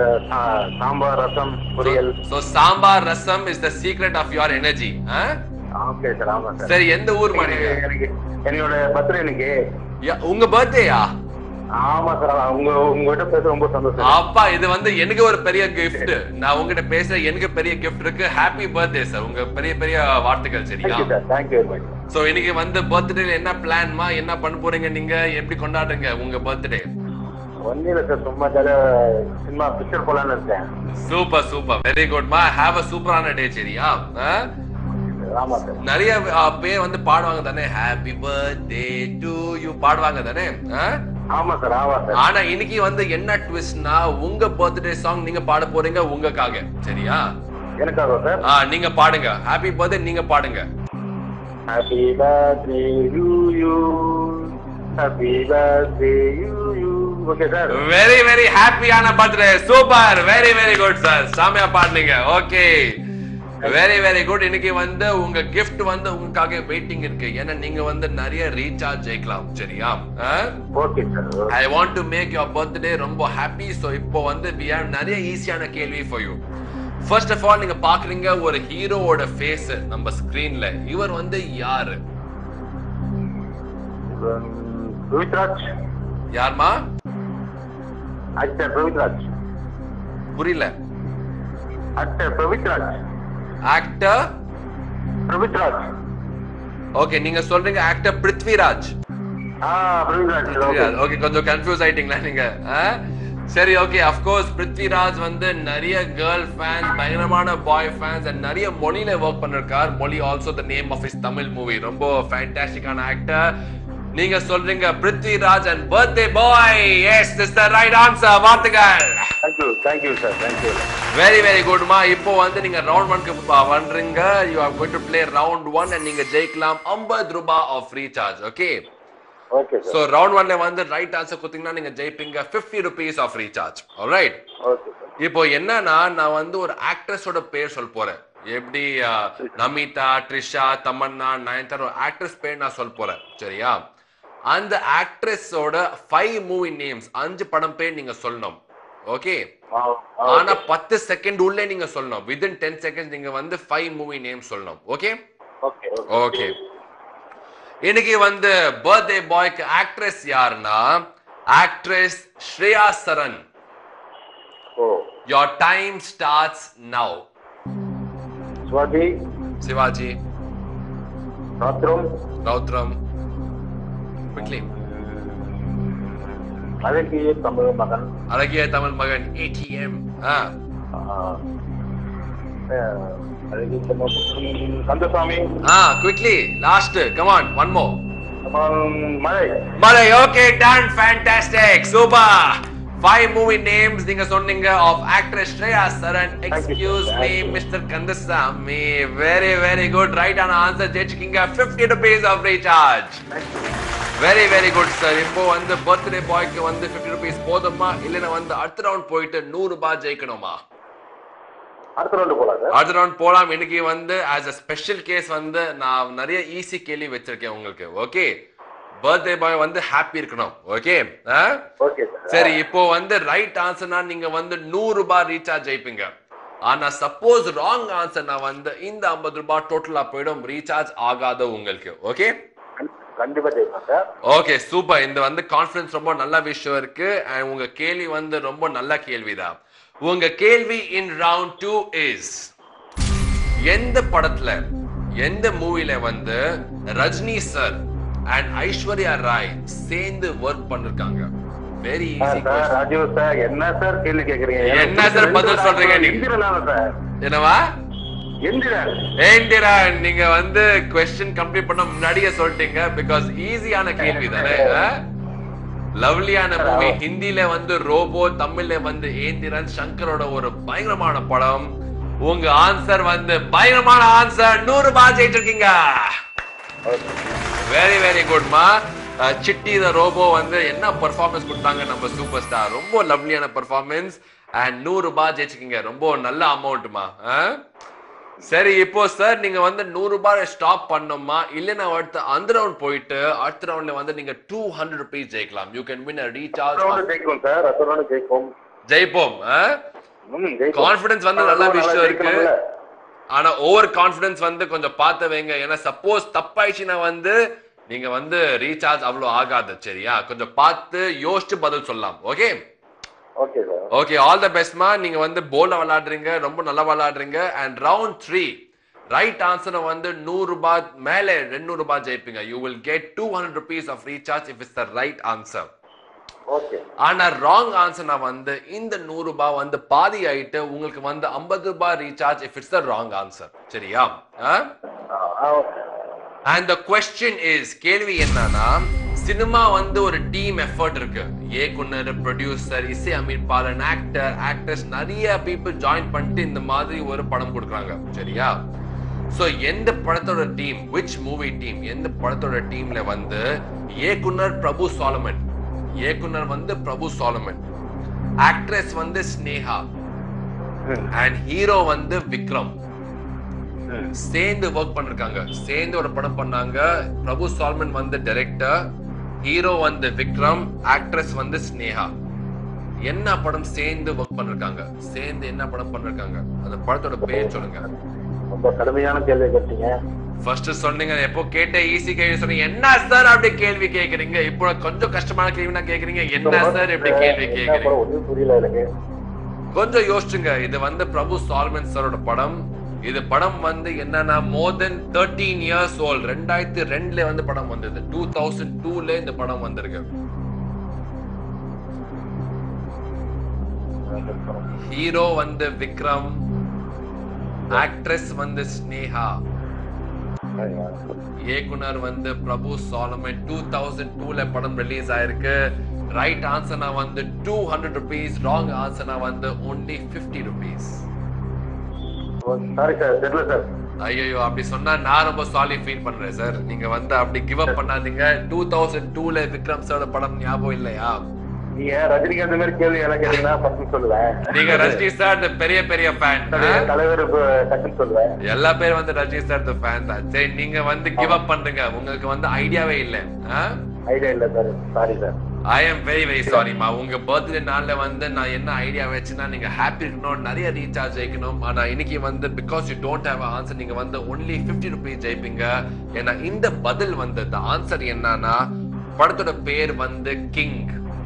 sambar rasam poriyal so sambar rasam is the secret of your energy okay sir ஆமா சார் சரி எந்த ஊர் நீங்க எனக்கு என்னோட பர்த்டே இன்னைக்கு யா- உங்க பர்த்டேயா ஆமா சார் உங்க உங்ககிட்ட பேச ரொம்ப சந்தோஷம் அப்பா இது வந்து எனக்கு ஒரு பெரிய gift நான் உங்ககிட்ட பேசுற எனக்கு பெரிய gift இருக்கு ஹாப்பி பர்த்டே சார் உங்க பெரிய பெரிய வார்த்தைகள் சரியா thank you sir thank you very much so இன்னைக்கு வந்து பர்த்டேல என்ன பிளான்மா என்ன பண்ண போறீங்க நீங்க எப்படி கொண்டாடுறீங்க உங்க பர்த்டே ஒன்னும் இல்லை சார் சும்மா ஜாலியா சினிமா பிக்சர் போலான்னு இருக்கேன் சூப்பர் சூப்பர் வெரி குட்மா ஹேவ் அ சூப்பரான டே சரியா ஆ? ஆமா சார் நிறைய ஆ, பேர் வந்து பாடுவாங்க தானே ஹாப்பி பர்த்டே டு யூ பாடுவாங்க தானே ஆ? ஆமா சார் ஆமா சார் ஆனா இன்னைக்கு வந்து என்ன ட்விஸ்ட்னா உங்க பர்த்டே சாங் நீங்க பாட போறீங்க உங்களுக்காக சரியா எனக்காக சார் ஆ நீங்க பாடுங்க ஹாப்பி பர்த்டே நீங்க பாடுங்க happy birthday to you happy birthday you you okay sir very very ஹாப்பியான birthday super very very good sir சாமியா பாடுனீங்க ஓகே வெரி வெரி குட் இன்னைக்கு வந்து உங்க gift வந்து உங்களுக்காக வெயிட்டிங் இருக்கு ஏன்னா நீங்க வந்து நிறைய ரீசார்ஜ் ஜெயிக்கலாம் சரியா okay sir I want to make your birthday ரொம்ப ஹாப்பி ஸோ இப்போ வந்து we have நிறைய ஈஸியான கேள்வி for you first of all நீங்க பாக்குறீங்க ஒரு ஹீரோவோட ஃபேஸ் நம்ம ஸ்கிரீன்ல இவர் வந்து யாரு பவித்ராஜ் யாருமா ஆக்டர் பவித்ராஜ் புரியல actor Pavithraj actor Pavithraj okay நீங்க சொல்றீங்க ஆக்டர் பிருத்விராஜ் ஆ பவித்ராஜ் ஓகே ஓகே கொஞ்சம் கன்ஃபியூஸ் ஆயிட்டீங்களா நீங்க ஆ? சரி ஓகே அஃப்கோர்ஸ் பிருத்விராஜ் வந்து நிறைய கேர்ள் ஃபேன்ஸ் பயங்கரமான பாய் ஃபேன்ஸ் அண்ட் நிறைய மொழியில ஒர்க் பண்ணிருக்கார் Mozhi also the name of is Tamil movie ரொம்ப ஃபேண்டாஸ்டிக்கான ஆக்டர் நீங்க சொல்றீங்க Prithviraj and birthday boy yes this the right answer வார்த்தைகள் thank you thank you sir thank you very very குட்மா இப்போ வந்து நீங்க ரவுண்ட் ஒன்க்கு வந்துருங்க you are going to play round one and நீங்க ஜெயிக்கலாம் 50 ரூபாய் of recharge okay okay so sir round ஒன்ல வந்து ரைட் ஆன்சர் கொடுத்தீங்கன்னா நீங்க ஜெயிப்பீங்க 50 rupees of recharge alright okay sir இப்போ என்னன்னா நான் வந்து ஒரு ஆக்ட்ரஸோட பேர் சொல்ல போறேன் எப்படி அஹ், நமிதா ட்ரிஷா தமன்னா நயன்தாரா ஆக்ட்ரஸ் பேர் நான் சொல்ல போறேன் சரியா அந்த ஆக்ட்ரஸோட ஃபைவ் மூவி நேம்ஸ் அஞ்சு படம் பேர் நீங்க சொல்லணும் ஓகே ஆ ஆனா பத்து செகண்ட் உள்ளே நீங்க சொல்லணும் வித்தின் டென் செகண்ட் நீங்க வந்து ஃபைவ் மூவி நேம் சொல்லணும் ஓகே ஓகே ஓகே இன்னைக்கு வந்து பர்த்டே பாய்க்கு ஆக்ட்ரஸ் யாருன்னா actress Shriya Saran oh your time starts now Swathi Sivaji ராத்ரம் ரௌத்ரம் குவிக்லி அழகிய தமிழ் மகன் அழகிய தமிழ் மகன் ஏடிஎம் ஆ ஆ, அஹ், அழகிய தமிழ் மகன் கந்தசாமி ஆ quickly last come on one more அப்புறம் Mazhai Malai okay done fantastic super five movie names நீங்க சொன்னீங்க of actress Shriya Saran you, excuse sir. Me Thank you. Mister Kandasamy very very good right ஆன ஆன்சர் ஜெயிச்சிருக்கீங்க 50 rupees of recharge very very good sir இப்போ வந்து birthday பாய்க்கு வந்து 50 rupees போதுமா இல்லைன்னா வந்து அடுத்த ரவுண்ட் போயிட்டு நூறு ரூபாய் ஜெயிக்கணுமா அடுத்த ரவுண்டு போலாம் சார் அடுத்த ரவுண்ட் போலாம் இன்னைக்கு வந்து ஆஸ் அ ஸ்பெஷல் கேஸ் வந்து நான் நிறைய ஈஸி கேள்வி வச்சிருக்கேன் உங்களுக்கு ஓகே பர்த்டே பாய் வந்து ஹாப்பி இருக்கணும் ஓகே ஓகே சார் சரி இப்போ வந்து ரைட் ஆன்சர்னா நீங்க வந்து நூறு ரூபாய் ரீசார்ஜ் ஜெயிப்பீங்க ஆனா சப்போஸ் ராங் ஆன்சர்னா வந்து இந்த 50 ரூபாய் டோட்டலா போயிடும் ரீசார்ஜ் ஆகாத உங்களுக்கு ஓகே கண்டிப்பா ஜெயிப்பேன் சார் ஓகே சூப்பர் இந்த வந்து கான்ஃபிடன்ஸ் ரொம்ப நல்ல விஷயம் இருக்கு அண்ட் உங்க கேள்வி வந்து ரொம்ப நல்ல கேள்விதான் உங்க கேள்வி இன் ரவுண்ட் டூ இஸ் எந்த படத்துல எந்த மூவில வந்து ரஜினி சார் அண்ட் ஐஸ்வர்யா ராய் சேர்ந்து ஒர்க் பண்ணிருக்காங்க very easy sir Rajeev sir என்ன சார் கேள்வி கேக்குறீங்க என்ன சார் பதில் சொல்றீங்க நீங்க? எந்திரனால சார் என்னவா எந்திரன் ஏண்டிரா நீங்க வந்து கொஸ்டின் கம்ப்ளீட் பண்ண முன்னாடியே சொல்லிட்டீங்க பிகாஸ் ஈஸியான கேள்வி தானே லவ்லியான மூவி ஹிந்தில வந்து ரோபோ தமிழ்ல வந்து ஏந்திரன் சங்கரோட ஒரு பயங்கரமான படம் உங்க ஆன்சர் வந்து பயங்கரமான ஆன்சர் நூறு ரூபாய் ஜெயிச்சிருக்கீங்க வெரி வெரி குட்மா சிட்டி த ரோபோ வந்து என்ன பெர்ஃபார்மன்ஸ் கொடுத்தாங்க நம்ம சூப்பர் ஸ்டார் ரொம்ப லவ்லியான பெர்ஃபார்மன்ஸ் அண்ட் நூறு ரூபாய் ஜெயிச்சிருக்கீங்க ரொம்ப நல்ல அமௌண்ட்டுமா சரி இப்போ சார் நீங்க வந்து நூறு ரூபாய் ஸ்டாப் பண்ணோமா இல்லைன்னா அடுத்த அந்த ரவுண்ட் போயிட்டு அடுத்த ரவுண்ட்ல வந்து நீங்க டூ ஹண்ட்ரட் ருபீஸ் ஜெயிக்கலாம் you can win recharge round ஜெயிக்கும் சார் அடுத்த ரவுண்டு ஜெயிக்கும் ஜெயிப்போம் ம், ஜெயிக்கும். கான்பிடன்ஸ் வந்து நல்ல அடுத்த round விஷயம் இருக்கு ஜெயிக்கணும்ல? ஆனா ஓவர் கான்பிடன்ஸ் வந்து கொஞ்சம் பார்த்து வைங்க ஏன்னா சப்போஸ் தப்பாயிடுச்சுன்னா வந்து நீங்க வந்து ரீசார்ஜ் அவ்வளவு ஆகாது சரியா கொஞ்சம் பார்த்து யோசிச்சு பதில் சொல்லலாம் okay okay sir okay all the பெஸ்ட்மா நீங்க வந்து போல்டா விளையாடுறீங்க ரொம்ப நல்லா விளையாடுறீங்க and round three right answer வந்து நூறு ரூபாய் மேலே ரெண்டு ரூபாய் ஜெயிப்பீங்க you will get two hundred rupees of recharge if is the right answer okay ஆனா ராங் ஆன்சர்னா வந்து இந்த நூறு ரூபாய் வந்து பாதி ஆயிட்டு உங்களுக்கு வந்து ஐம்பது ரூபாய் recharge if it's the wrong answer சரியா okay and the question is கேள்வி என்னன்னா சினிமா வந்து ஒரு டீம் எஃபர்ட் இருக்கு இயக்குனர் ப்ரொடியூசர் இசை அமைப்பாளர் ஆக்டர் ஆக்டர்ஸ் நிறைய பீப்புள் ஜாயின் பண்ணிட்டு இந்த மாதிரி ஒரு படம் கொடுக்குறாங்க சரியா சோ எந்த படத்தோட டீம் which மூவி டீம் எந்த படத்தோட டீம்ல வந்து இயக்குனர் பிரபு சாலமன் இயக்குனர் வந்து பிரபு சாலமன் ஆக்ட்ரஸ் வந்து ஸ்னேகா அண்ட் ஹீரோ வந்து விக்ரம் சேர்ந்து ஒர்க் பண்ணிருக்காங்க சேர்ந்து ஒரு படம் பண்ணாங்க பிரபு சால்மன் வந்து டைரக்டர் ஹீரோ வந்து விக்ரம் ஆக்ட்ரஸ் வந்து ஸ்னேகா என்ன படம் சேர்ந்து ஒர்க் பண்ணிருக்காங்க சேர்ந்து என்ன படம் பண்ணிருக்காங்க அந்த படத்தோட பேர் சொல்லுங்க ரொம்ப கடுமையான கேள்வி கேட்டீங்க ஃபர்ஸ்ட் சொன்னீங்க எப்போ கேட்ட ஈஸி கேள்வி சொன்னீங்க என்ன சார் அப்படி கேள்வி கேக்குறீங்க இப்போ கொஞ்சம் கஷ்டமான கேள்வினா கேக்குறீங்க என்ன சார் இப்படி கேள்வி என்ன கேக்குறீங்க படம் ஒண்ணும் புரியல எனக்கு கொஞ்சம் யோசிச்சுங்க இது வந்து பிரபு சால்மன் சாரோட படம் இது படம் வந்து என்னன்னா more then thirteen years old ரெண்டாயிரத்தி ரெண்டுல வந்து படம் வந்தது டூ தௌசண்ட் டூல இந்த படம் வந்திருக்கு ஹீரோ வந்து விக்ரம் ஆக்ட்ரஸ் வந்து ஸ்னேகா இயக்குனர் வந்து பிரபு சாலமன் டூ தௌசண்ட் டூல படம் ரிலீஸ் ஆயிருக்கு ரைட் ஆன்சர்னா வந்து டூ ஹண்ட்ரட் ருபீஸ் ராங் ஆன்சர்னா வந்து only fifty rupees sorry sir தெரியல சார் ஐயோ அப்படி சொன்னா நான் ரொம்ப சாலி ஃபீல் பண்றேன் சார் நீங்க வந்து அப்படி கிவ் அப் பண்ணாதீங்க டூ தௌசண்ட் டூல விக்ரம் சாரோட படம் ஞாபகம் இல்லையா நீங்க ரஜினிகாந்த் மாதிரி கேள்வி எல்லாம் கேட்டீங்கன்னா ஃபர்ஸ்ட் சொல்லுவேன் நீங்க ரஜினி சார் பெரிய பெரிய ஃபேன் தலைவர் இப்ப டக்குன்னு சொல்லுவேன் எல்லா பேரும் வந்து ரஜினி சார் ஃபேன் தான் சரி நீங்க வந்து கிவ் அப் பண்றீங்க உங்களுக்கு வந்து ஐடியாவே இல்ல ஐடியா இல்ல sir sorry sir I am very very சாரிமா உங்க பர்த்டே நாள்ல வந்து நான் என்ன ஐடியா வச்சுன்னா நீங்க ஹாப்பி இருக்கணும் நிறைய ரீசார்ஜ் ஜெயிக்கணும் ஆனா இன்னைக்கு வந்து because you don't have answer நீங்க வந்து ஒன்லி பிப்டி ருபீஸ் ஜெயிப்பீங்க ஏன்னா இந்த பதில் வந்து the ஆன்சர் என்னன்னா படத்தோட பேர் வந்து king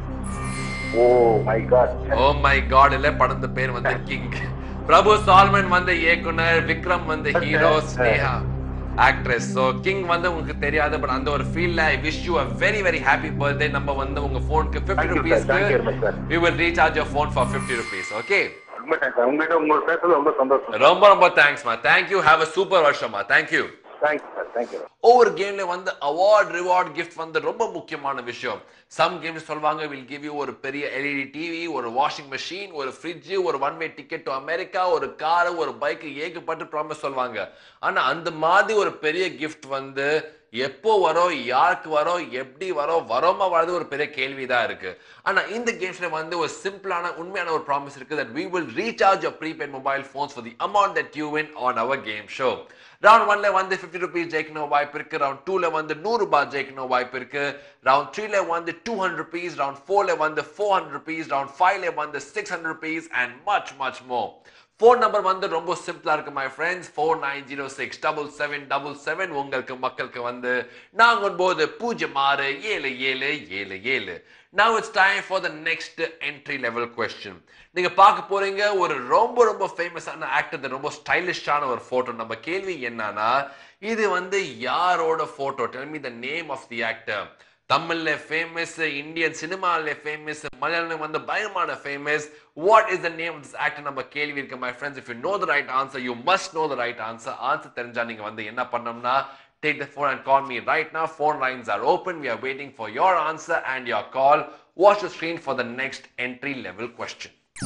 oh my god oh my god இல்ல படத்து பேர் வந்து கிங் பிரபு சால்மன் வந்து இயக்குனர் விக்ரம் வந்து hero Sneha actress so king வந்து உங்களுக்கு தெரியாது பட் அந்த ஒரு ஃபீல்ல I wish you a very very happy birthday நம்ம வந்து உங்க போனுக்கு 50 Thank you, sir. rupees Thank you very much, sir. we will recharge your phone for 50 rupees okay ரொம்ப தேங்க்ஸ் சார் உங்ககிட்ட உங்களோட பேசுறது ரொம்ப சந்தோஷம் ரொம்ப ரொம்ப தேங்க்ஸ் மா thank you have a super வருஷமா thank you thank you sir thank you ஒவ்வொரு கேம்ல வந்து அவார்ட் ரிவார்ட் கிஃப்ட் வந்து ரொம்ப முக்கியமான விஷயம் சம் கேம்ஸ் சொல்வாங்க வில் கிவ் யூ ஒரு பெரிய எல்இடி டிவி ஒரு வாஷிங் மெஷின் ஒரு ஃப்ரிட்ஜ் ஒரு one way ticket to America ஒரு கார் ஒரு பைக் ஏகப்பட்டு ப்ராமிஸ் சொல்வாங்க ஆனா அந்த மாதிரி ஒரு பெரிய கிஃப்ட் வந்து எப்போ வரும் யாருக்கு வரும் எப்படி வரும் வரோமா வரது ஒரு பெரிய கேள்விதான் இருக்கு ஆனா இந்த கேம்ஸ்ல வந்து ஒரு சிம்பிளான உண்மையான ஒரு ப்ராமிஸ் இருக்கு that we will recharge your prepaid mobile phones for the amount that you win on our game show round ஒன்ல வந்து ஃபிஃப்டி ருபீஸ் ஜெயிக்கணும் வாய்ப்பு இருக்கு ரவுண்ட் டூல வந்து நூறு ரூபாய் ஜெயிக்கணும் வாய்ப்பு இருக்கு ரவுண்ட் த்ரீல வந்து டூ ஹண்ட்ரட் ருபீஸ் ரவுண்ட் ஃபோர்ல வந்து ஃபோர் ஹண்ட்ரட் ருபீஸ் ரவுண்ட் ஃபைவ்ல வந்து six hundred rupees and much much more phone number வந்து ரொம்ப சிம்பிளா இருக்கு my friends four nine zero six double seven double seven உங்களுக்கு மக்களுக்கு வந்து நாங்க போது பூஜ்ஜியம் ஆறு ஏழு ஏழு ஏழு ஏழு Now it's time for the next entry level question. நீங்க பார்க்க போறீங்க ஒரு ரொம்ப ரொம்ப ஃபேமஸான ஆக்டர் ரொம்ப ஸ்டைலிஷான ஒரு போட்டோ நம்ம கேள்வி என்னன்னா இது வந்து யாரோட photo tell me the name of the actor தமிழ்ல ஃபேமஸ் இந்தியன் சினிமால ஃபேமஸ் மலையாளம் வந்து பயங்கரமான famous what is the name of this actor நம்ம கேள்வி இருக்கு my friends if you know the right answer you must know the right answer answer தெரிஞ்சா நீங்க வந்து என்ன பண்ணணும்னா take the phone and call me right now. Phone lines are open. We are waiting for your answer and your call. Watch the screen for the next entry level question.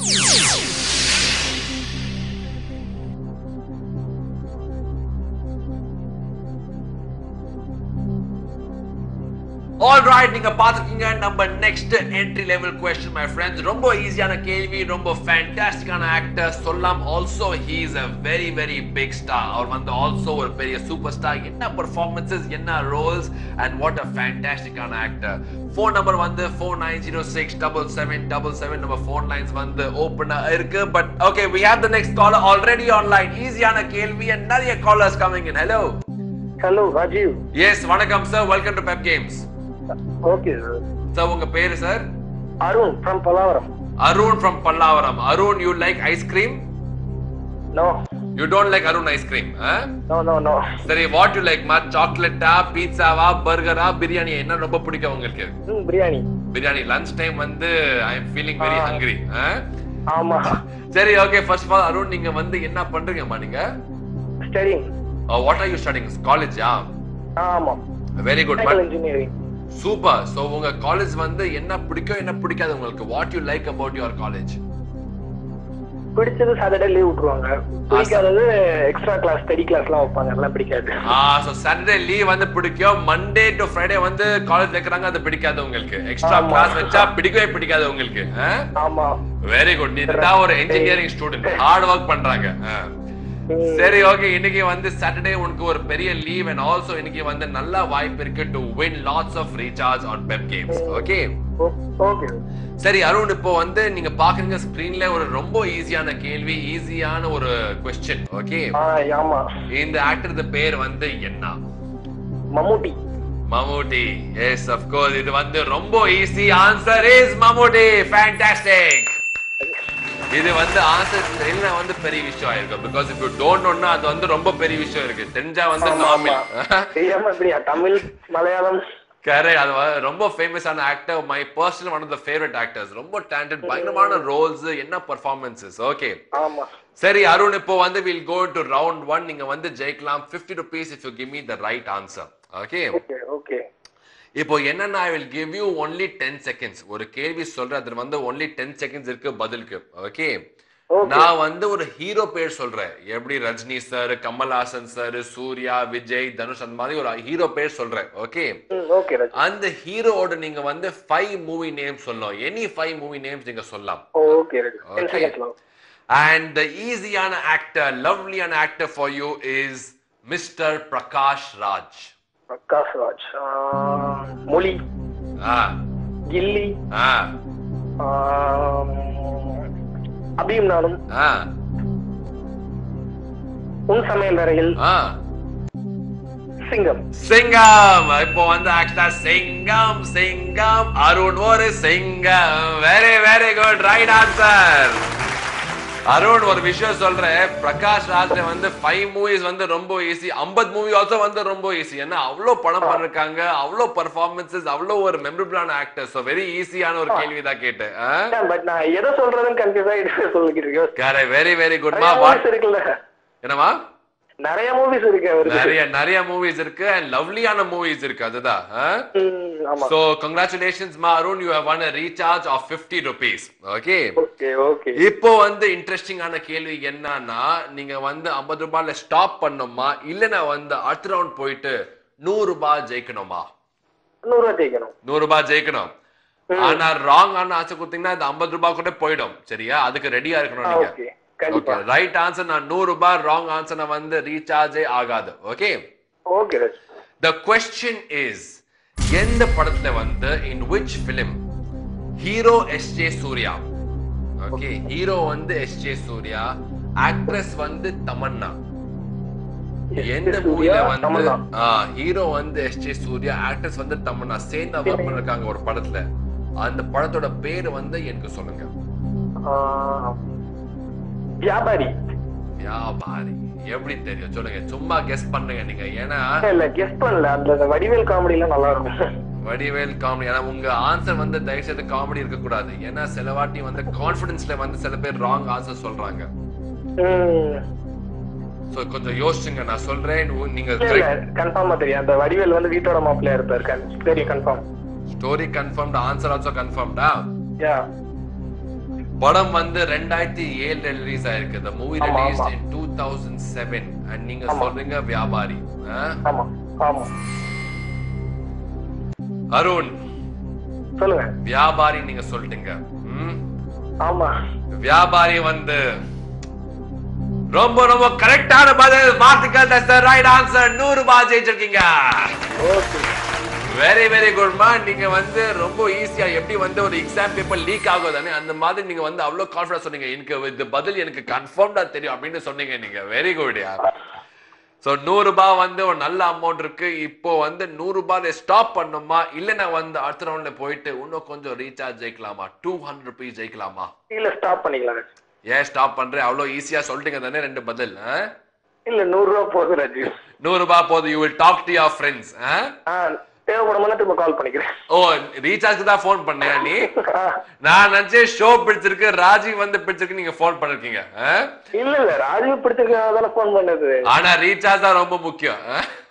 Alright, நீங்க பாத்துக்கீங்க நம்ம next entry level question my friends ரொம்ப ஈஸியான கேள்வி ரொம்ப ஃபேண்டாஸ்டிக்கான actor சொல்லலாம் also he is a very very big star அவர் வந்து ஆல்சோ ஒரு பெரிய சூப்பர் ஸ்டார் என்ன பெர்ஃபார்மன்சஸ் என்ன ரோல்ஸ் அண்ட் வாட் அ ஃபேண்டாஸ்டிக்கான ஆக்டர் ஃபோன் நம்பர் வந்து four nine zero six double seven double seven நம்ம ஃபோன் லைன்ஸ் வந்து ஓப்பனா இருக்கு but okay we have the next caller already online ஈஸியான கேள்வி and நிறைய callers coming in hello hello Rajeev yes வணக்கம் sir welcome to pep games okay sir sir உங்க பேரு sir Arun from Pallavaram Arun from Pallavaram Arun you like ice cream no you don't like Arun ice cream no no no சரி what you like மா சாக்லேட்டா பீட்சாவா பர்கரா பிரியாணி என்ன ரொம்ப பிடிக்கும் உங்களுக்கு ம் பிரியாணி பிரியாணி லஞ்ச் டைம் வந்து I am feeling very uh. Hungry ஆமா சரி okay first of all Arun நீங்க வந்து என்ன பண்றீங்கம்மா நீங்க studying what are you studying காலேஜா ஆமா very good mechanical engineering super so உங்க காலேஜ் வந்து என்ன பிடிக்கும் என்ன பிடிக்காது உங்களுக்கு what you like about your college பிடிச்சது சாட்டர்டே லீவ் விட்டுருவாங்க பிடிக்காதது எக்ஸ்ட்ரா கிளாஸ் ஸ்டடி கிளாஸ் எல்லாம் வைப்பாங்க அதெல்லாம் பிடிக்காது ஆ சோ சாட்டர்டே லீவ் வந்து பிடிக்கும் மண்டே டு ஃப்ரைடே வந்து காலேஜ் வைக்கிறாங்க அது பிடிக்காது உங்களுக்கு எக்ஸ்ட்ரா ஆமா. கிளாஸ் வச்சா பிடிக்கவே பிடிக்காது உங்களுக்கு ஆமா வெரி குட் இதுதான் ஒரு இன்ஜினியரிங் ஸ்டூடெண்ட் ஹார்ட் ஒர்க் பண்றாங்க ஆ. சரி ஓகே இன்னைக்கு வந்து சாட்டர்டே உனக்கு ஒரு பெரிய லீவ் அண்ட் ஆல்சோ இன்னைக்கு வந்து நல்ல வாய்ப்பு இருக்கு to win lots of recharge on pep games okay okay சரி அருண் இப்போ வந்து நீங்க பாக்குறீங்க ஸ்கிரீன்ல ஒரு ரொம்ப ஈஸியான கேள்வி ஈஸியான ஒரு கொஸ்டின் ஓகே ஆ ஆமா இந்த ஆக்டர் பேர் வந்து என்ன Mammootty Mammootty yes of course இது வந்து ரொம்ப easy answer is Mammootty fantastic இது வந்து ஆன்சர் தெரியல வந்து பெரிய விஷயம் ஆயிருக்கும் பிகாஸ் இப் யூ டோன்ட் நோன்னா அது வந்து ரொம்ப பெரிய விஷயம் இருக்கு தெரிஞ்சா வந்து ஆமா, நார்மல் ஆமா. தெரியாம எப்படியா தமிழ் மலையாளம் கரெக்ட் அது வந்து ரொம்ப ஃபேமஸான actor my personal one of the favourite actors ரொம்ப டேலண்டட் பயங்கரமான ரோல்ஸ் என்ன பர்ஃபார்மன்சஸ் ஓகே ஆமா சரி அருண் இப்போ வந்து will go to round one நீங்க வந்து ஜெயிக்கலாம் 50 rupees if you give me the right answer okay okay okay இப்போ என்னன்னா I will give you only ten seconds ஒரு கேள்வி சொல்றேன் அதுல வந்து ஒன்லி டென் செகண்ட்ஸ் இருக்கு பதிலுக்கு ஓகே Okay. நான் வந்து ஒரு ஹீரோ பேர் சொல்றேன் எப்படி ரஜினி சார் கமல்ஹாசன் சார் சூர்யா விஜய் தனுஷ் அந்த மாதிரி ஒரு ஹீரோ பேர் சொல்றேன் ஓகே ம் ஓகே ராஜ் அந்த ஹீரோவோட நீங்க வந்து ஃபைவ் மூவி நேம் சொல்லணும் எனி ஃபைவ் மூவி நேம்ஸ் நீங்க சொல்லலாம் ஓகே ராஜ் டென் Okay. செகண்ட்ஸ்ல And the easyயான actor, lovelyயான actor for you is Mr. Prakash Raj. Prakash Raj ஆ, மொழி Ah, கில்லி ah, ஆம், அபியும் நானும் ah, உன் சமையல் அறையில் ah. சிங்கம் சிங்கம் இப்போ வந்து ஆக்சுவலா சிங்கம் சிங்கம் அருண் ஒரு Singam very very good right answer Arun ஒரு விஷயம் சொல்றேன் பிரகாஷ் ராஜ்ல வந்து ஃபைவ் மூவிஸ் வந்து ரொம்ப ஈஸி 50 மூவி ஆல்சோ வந்து ரொம்ப ஈஸி ஏன்னா அவ்வளோ படம் பண்ணிருக்காங்க அவ்வளோ பர்ஃபார்மன்சஸ் அவ்வளோ ஒரு மெமரபிளான ஆக்டர் ஸோ வெரி ஈஸியான ஒரு கேள்வி தான் கேட்டேன் பட் நான் எதை சொல்றதுன்னு கன்ஃபியூஸ் ஆயிட்டு சொல்லிக்கிட்டு இருக்கேன் வெரி வெரி குட்மா நிறைய வாட் மூவிஸ் இருக்குல்ல என்னமா நிறைய மூவிஸ் இருக்கு அவருக்கு நிறைய நிறைய மூவிஸ் இருக்கு அண்ட் லவ்லியான மூவிஸ் இருக்கு அதுதான் ஆ? ம், ஆமா So congratulations, Ma Arun. You have won a recharge of 50 rupees. Okay. Okay okay இப்போ வந்து இன்ட்ரெஸ்டிங்கான கேள்வி என்னன்னா நீங்க வந்து 50 ரூபாயில ஸ்டாப் பண்ணுமா இல்லனா வந்து அடுத்த ரவுண்ட் போயிட்டு நூறு ரூபாய் ஜெயிக்கணுமா நூறு ரூபா ஜெயிக்கணும் நூறு ரூபாய் ஜெயிக்கணும் ஆனா ராங் ஆன ஆசை கொடுத்தீங்கன்னா அது 50 ரூபாய் கூட போயிடும் சரியா அதுக்கு ரெடியா இருக்கணும் நீங்க ஓகே கண்டிப்பா ஓகே ரைட் ஆன்சர் நான் நூறு ரூபாய் ராங் ஆன்சர் வந்து ரீசார்ஜே ஆகாது okay okay Raj The question is எந்த படத்துல வந்து in which film hero S J Suriya okay hero வந்து எஸ் ஜே சூர்யா ஆக்ட்ரஸ் வந்து தமன்னா எந்த மூவில வந்து தமன்னா. ஹீரோ வந்து எஸ் ஜே சூர்யா ஆக்ட்ரஸ் வந்து தமன்னா சேர்ந்து ஒர்க் பண்ணிருக்காங்க ஒரு படத்துல அந்த படத்தோட பேரு வந்து எனக்கு சொல்லுங்க ஆ, வியாபாரி வியாபாரி எப்படி தெரியும் சொல்லுங்க சும்மா கெஸ் பண்ணுங்க நீங்க ஏன்னா இல்ல கெஸ் பண்ணல அந்த அந்த வடிவேல் காமெடி எல்லாம் நல்லா இருக்கும் வடிவேல் காமெடி ஏன்னா உங்க ஆன்சர் வந்து தயவு செய்து காமெடி இருக்க கூடாது ஏன்னா சில வாட்டி வந்து கான்பிடன்ஸ்ல வந்து சில பேர் ராங் ஆன்சர் சொல்றாங்க ம், சோ கொஞ்சம் யோசிச்சுங்க நான் சொல்றேன் உ- நீங்க இல்ல கன்ஃபார்மா தெரியும் அந்த வடிவேல் வந்து வீட்டோட மாப்பிள்ளையா இருப்பாரு கன்- தெரியும் confirm story confirmed answer also கன்ஃபார்ம்டா யா படம் வந்து ரெண்டாயிரத்தி ஏழுல ரிலீஸ் ஆயிருக்கு the மூவி ஆமா, ரிலீஸ் ஆமா. In two thousand seven and நீங்க ஆமா. சொல்றீங்க வியாபாரி ஆ? ஆமா ஆமா அருண் சொல்லுங்க வியாபாரி நீங்க சொல்லிட்டீங்க ம்? ஆமா வியாபாரி வந்து ரொம்ப ரொம்ப கரெக்டான பதில் வாழ்த்துக்கள் that's the ரைட் ஆன்சர் நூறு ரூபாய் ஜெயிச்சிருக்கீங்க ஓகே வெரி வெரி குட்மா நீங்க வந்து ரொம்ப ஈஸியா எப்படி வந்து ஒரு எக்ஸாம் பேப்பர் லீக் ஆகுதானே அந்த மாதிரி நீங்க வந்து அவ்வளவு கான்ஃபிடன்ஸ் சொன்னீங்க எனக்கு இந்த பதில் எனக்கு கன்ஃபார்ம்டா தெரியும் அப்படின்னு சொன்னீங்க நீங்க வெரி குட் யா சோ நூறு ரூபாய் வந்து ஒரு நல்ல அமௌண்ட் இருக்கு இப்போ வந்து நூறு ரூபாய் ஸ்டாப் பண்ணுமா இல்லைன்னா வந்து அடுத்த ரவுண்ட்ல போயிட்டு இன்னும் கொஞ்சம் ரீசார்ஜ் ஜெயிக்கலாமா டூ ஹண்ட்ரட் ருபீஸ் ஜெயிக்கலாமா இல்ல ஸ்டாப் பண்ணிக்கலாம் ராஜ். ஏன் ஸ்டாப் பண்றேன் அவ்வளவு ஈஸியா சொல்லிட்டீங்க தானே ரெண்டு பதில் ஆ? இல்ல நூறு ரூபா போதும் ராஜு நூறு ரூபாய் போதும் you will talk to your friends ஆ தேவைப்படும் போது திரும்ப கால் பண்ணிக்கிறேன் ஓ ரீசார்ஜ்க்கு தான் ஃபோன் பண்ணியா நீ ஆ, நான் நினைச்சேன் ஷோ பிடிச்சிருக்கு ராஜீவ் வந்து பிடிச்சிருக்கு நீங்க ஃபோன் பண்ணிருக்கீங்க இல்ல இல்ல ராஜீவ் பிடிச்சிருக்கா தானே போன் பண்ணது ஆனா ரீசார்ஜ் தான் ரொம்ப முக்கியம் ஆ?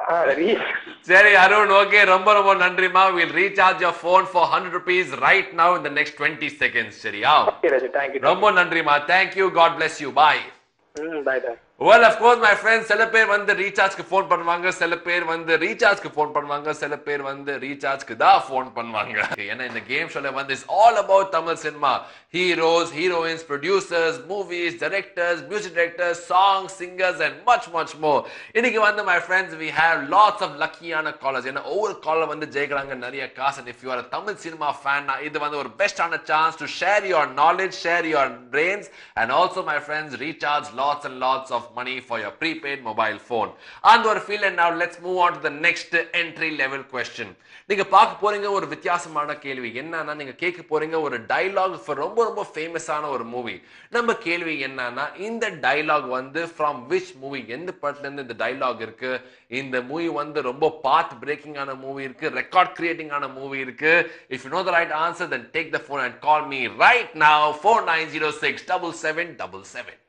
சரி அருண் ஓகே ரொம்ப ரொம்ப நன்றிமா will recharge your phone for hundred rupees right now இந்த நெக்ஸ்ட் டுவெண்ட்டி செகண்ட்ஸ் சரியா தேங்க்யூ ரொம்ப நன்றிமா thank you god bless you bye hmm bye bye well of course my friends சில பேர் வந்து ரீசார்ஜ்க்கு ஃபோன் பண்ணுவாங்க சில பேர் வந்து ரீசார்ஜ்க்கு ஃபோன் பண்ணுவாங்க சில பேர் வந்து ரீசார்ஜ்க்கு தான் ஃபோன் பண்ணுவாங்க ஏன்னா இந்த கேம் ஷோல வந்து is all about Tamil cinema heroes heroines producers movies directors music directors songs singers and much much more இன்னைக்கு வந்து my friends we have lots of லக்கியான காலர்ஸ் ஏன்னா ஒவ்வொரு காலர் வந்து ஜெயிக்கிறாங்க நிறைய காசு if you are Tamil cinema fan இது வந்து ஒரு பெஸ்டான chance to share your knowledge share your brains and also my friends recharge lots and lots of money for your prepaid mobile phone and ஒரு feel and now let's move on to the next entry level question நீங்க பார்க்க போறீங்க ஒரு வித்தியாசமான கேள்வி என்னன்னா நீங்க கேட்க போறீங்க ஒரு டயலாக் for ரொம்ப ரொம்ப ஃபேமஸான ஒரு மூவி நம்ம கேள்வி என்னன்னா இந்த டயலாக் வந்து ஃப்ரம் which மூவி எந்த படத்துல இருந்து இந்த டயலாக் இருக்கு இந்த மூவி வந்து ரொம்ப பாத் பிரேக்கிங் ஆன மூவி இருக்கு ரெக்கார்ட் கிரியேட்டிங் ஆன மூவி இருக்கு if you know the right answer then take the phone and call me right now four nine zero six double seven double seven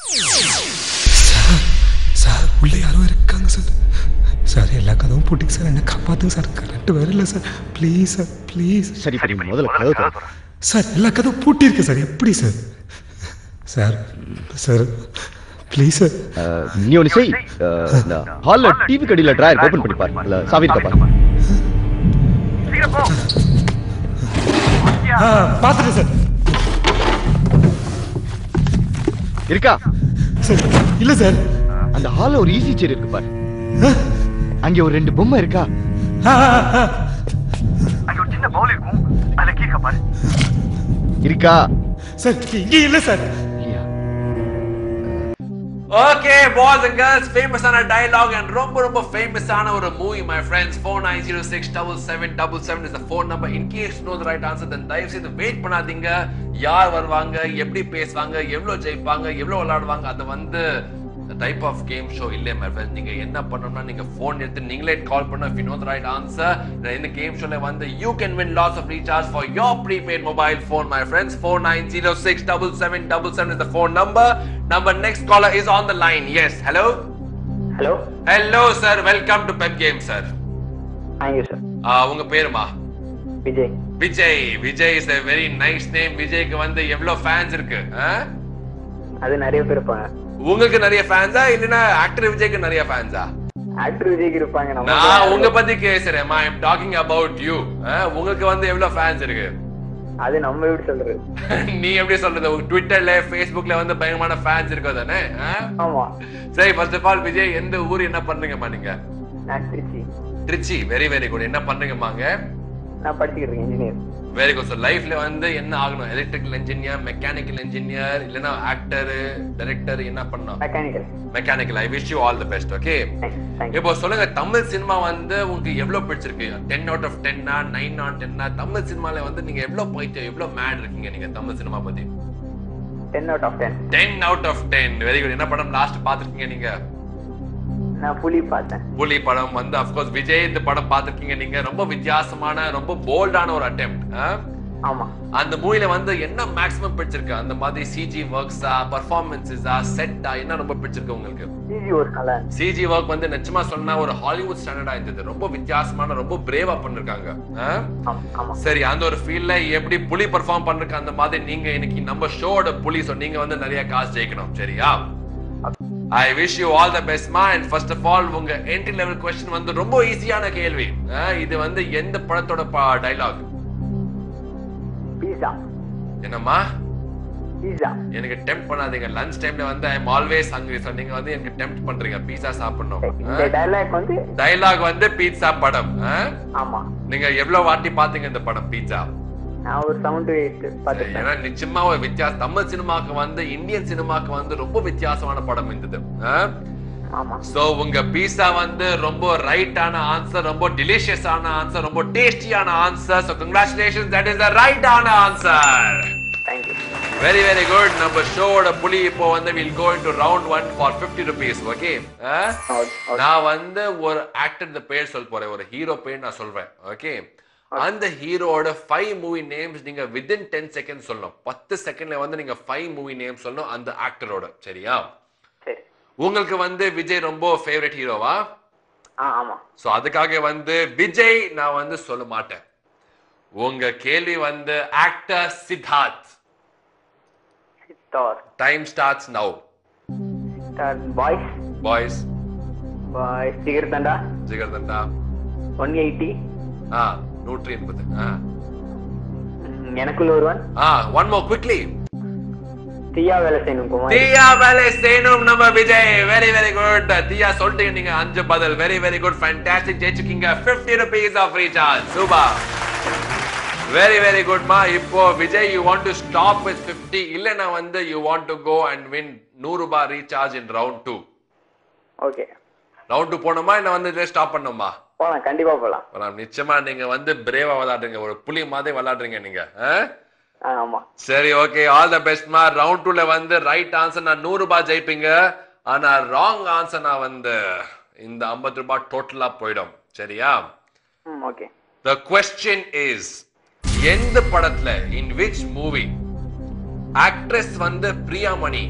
sir உள்ளே யாரோ இருக்காங்க sir sir எல்லா கதவும் போட்டுங்க சார் என்ன காப்பாத்துங்க சார் கரண்ட் வேற இல்லை சார் ப்ளீஸ் சார் ப்ளீஸ் சரி சரி முதல்ல கதவு திறந்து. சார் எல்லா கதவும் பூட்டியிருக்கு சார் எப்படி sir sir sir please sir அஹ், நீ ஒன்று செய் அஹ், இந்த ஹாலில் டிவி கடியில் ட்ராயர் ஓப்பன் பண்ணி பாரு அதில் சாவி இருக்கா பாரு ஆ பார்த்துட்டேன் சார் இருக்கா சார் இல்லை சார் அந்த ஹாலில் ஒரு ஈஸி சேர் இருக்கு பாரு அங்கே ஒரு ரெண்டு பொம்மை இருக்கா ஆ ஆ, ஆ. இருக்கா சார் இங்கே இல்லை சார் இல்லையா ஓகே பாய்ஸ் அண்ட் கேர்ள்ஸ் ஃபேமஸான டயலாக் அண்ட் ரொம்ப ரொம்ப ஃபேமஸான ஒரு movie my friends four nine zero six double seven double seven is phone number in case know the right answer then தயவு செய்து வெயிட் பண்ணாதீங்க யார் வருவாங்க எப்படி பேசுவாங்க எவ்வளவு ஜெயிப்பாங்க எவ்வளவு விளையாடுவாங்க அது வந்து டைப் ஆஃப் கேம் ஷோ இல்லையே மை ஃப்ரெண்ட்ஸ் நீங்க என்ன பண்ணணும்னா நீங்க ஃபோன் எடுத்து நீங்களே கால் பண்ண if you know the right answer இந்த கேம் ஷோல வந்து you can win lots of recharge for your prepaid mobile phone my friends 49067777 is the phone number number next caller is on the line yes hello ஹலோ hello sir welcome to pep game sir thank you sir ஆ, உங்க பேருமா Vijay Vijay Vijay is a very nice name விஜய்க்கு வந்து எவ்வளவு fans இருக்கு ஆ? அது நிறைய பேர் இருப்பாங்க உங்களுக்கு நிறைய ஃபேன்ஸா இல்லனா ஆக்டர் விஜய்க்கு நிறைய ஃபேன்ஸா ஆக்டர் விஜய்க்கு இருப்பாங்க நம்ம நான் உங்க பத்தி கேசுறேன் I am talking about you உங்களுக்கு வந்து எவ்வளவு ஃபேன்ஸ் இருக்கு அது நம்ம எப்படி சொல்றது நீ எப்படி சொல்றது உங்க ட்விட்டர்ல ஃபேஸ்புக்ல வந்து பயங்கரமான ஃபேன்ஸ் இருக்கோ தானே ஆ? ஆமா சரி ஃபர்ஸ்ட் ஆஃப் ஆல் விஜய் எந்த ஊர் என்ன பண்றீங்கம்மா நீங்க நான் Trichy Trichy very very good என்ன பண்றீங்கம்மாங்க நான் படிச்சுக்கிட்டு இருக்கேன் இன்ஜினியர் வெரி குட் ஸோ லைஃப்ல வந்து என்ன ஆகணும் எலக்ட்ரிக்கல் இன்ஜினியர் மெக்கானிக்கல் இன்ஜினியர் இல்லனா ஆக்டர் டைரக்டர் என்ன பண்ணணும் mechanical mechanical I wish you all the best okay thank you இப்போ சொல்லுங்க தமிழ் சினிமா வந்து உங்களுக்கு எவ்வளவு பிடிச்சிருக்கு டென் அவுட் ஆஃப் டென்னா நைன் ஆன் டென்னா தமிழ் சினிமால வந்து நீங்க எவ்வளவு போயிட்டு எவ்வளவு மேட் இருக்கீங்க நீங்க தமிழ் சினிமா பத்தி ten out of ten ten out of ten very good என்ன படம் லாஸ்ட் பாத்துருக்கீங்க நீங்க நான் புலி பார்த்தேன் புலி படம் வந்து அப்கோர்ஸ் விஜய் இந்த படம் பார்த்திருக்கீங்க நீங்க ரொம்ப வித்தியாசமான ரொம்ப போல்டான ஒரு அட்டெம்ட் ஆமா அந்த மூவில வந்து என்ன மேக்ஸிமம் பிடிச்சிருக்கு அந்த மாதிரி சிஜி ஒர்க்ஸா பர்ஃபார்மன்ஸஸா செட்டா என்ன ரொம்ப பிடிச்சிருக்கு உங்களுக்கு சிஜி ஒர்க் நல்லா இருந்துச்சு சிஜி ஒர்க் வந்து நிச்சயமா சொன்னா ஒரு ஹாலிவுட் ஸ்டாண்டர்டா இருந்தது ரொம்ப வித்தியாசமான ரொம்ப பிரேவா பண்ணிருக்காங்க ஆ? ஆமா ஆமா சரி அந்த ஒரு ஃபீல்ட்ல எப்படி புலி பெர்ஃபார்ம் பண்றதுக்கு அந்த மாதிரி நீங்க இன்னைக்கு நம்ம ஷோட புலி so நீங்க வந்து நிறைய காசு ஜெயிக்கணும் சரியா I wish you all the best மா அண்ட் ஃபர்ஸ்ட் ஆஃப் ஆல் உங்க என்ட்ரி லெவல் கொஸ்டின் வந்து ரொம்ப ஈஸியான கேள்வி ஆ, இது வந்து எந்த படத்தோட டைலாக் பீஸா என்னம்மா பீஸா எனக்கு டெம்ப் பண்ணாதீங்க லஞ்ச் டைம்ல வந்து I am always hungry so நீங்க வந்து எனக்கு டெம்ப் பண்றீங்க பீஸா சாப்பிடணும் இந்த டைலாக் வந்து டைலாக் வந்து பீட்சா படம் ஆ? ஆமா நீங்க எவ்வளவு வாட்டி பாத்தீங்க இந்த படம் பீட்சா நான் ஒரு செவன் டு எயிட் பார்த்துருக்கேன் ஏன்னா நிச்சயமா ஒரு வித்தியாசம் தமிழ் சினிமாக்கு வந்து இந்தியன் சினிமாக்கு வந்து ரொம்ப வித்தியாசமான படம் இருந்தது ஆமா சோ உங்க பீஸா வந்து ரொம்ப ரைட்டான ஆன்சர் ரொம்ப டெலிஷியஸான ஆன்சர் ரொம்ப டேஸ்டியான answer so congratulation that is the ரைட்டான answer thank you very very good நம்ம ஷோட புலி இப்போ வந்து will go into round one for fifty rupees okay நான் வந்து ஒரு ஆக்டர் பேர் சொல்ல போறேன் ஒரு ஹீரோ பேர் நான் சொல்றேன் ஓகே அந்த ஹீரோட ஃபைவ் மூவி நேம்ஸ் நீங்க வித்தின் டென் செகண்ட் சொல்லணும் பத்து செகண்ட்ல வந்து நீங்க ஃபைவ் மூவி நேம் சொல்லணும் அந்த ஆக்டரோட சரியா சரி உங்களுக்கு வந்து விஜய் ரொம்ப ஃபேவரட் ஹீரோவா ஆ ஆமா சோ அதுக்காக வந்து விஜய் நான் வந்து சொல்ல மாட்டேன் உங்க கேள்வி வந்து actor Siddharth Siddharth time starts now Siddharth boys boys boys Jigarthanda Jigarthanda one eighty ஆ நூற்றி எண்பது ஆ எனக்குள்ள ஒருவன் ஆ ஒன் மோர் குவிக்லி தீயா வேலை செய்யணும் குமார் தியா வேலை செய்யணும் நம்ம விஜய் வெரி வெரி குட் தியா சொல்லிட்டீங்க நீங்க அஞ்சு பதில் வெரி வெரி குட் ஃபேண்டாஸ்டிக் ஜெயிச்சுக்கீங்க 50 rupees of recharge super very very குட்மா இப்போ Vijay you want to stop with 50 இல்லனா வந்து you want to go and win 100 ரூபாய் recharge in round 2 okay round 2 போணுமா இல்ல வந்து இதுல ஸ்டாப் பண்ணுமா போலாம் கண்டிப்பா போலாம் போலாம். நிச்சயமா நீங்க வந்து பிரேவா விளையாடுறீங்க ஒரு புலி மாதிரி விளையாடுறீங்க நீங்க ஆ? ஆ, ஆமா சரி ஓகே ஆல் த பெஸ்ட்மா ரவுண்ட் டூல வந்து ரைட் ஆன்சர் நான் நூறு ரூபாய் ஜெயிப்பீங்க ஆனா ராங் ஆன்சர் நான் வந்து இந்த 50 ரூபாய் டோட்டலா போயிடும் சரியா ம் ஓகே த கொஸ்டின் இஸ் எந்த படத்துல இன் விச் மூவி ஆக்ட்ரஸ் வந்து பிரியாமணி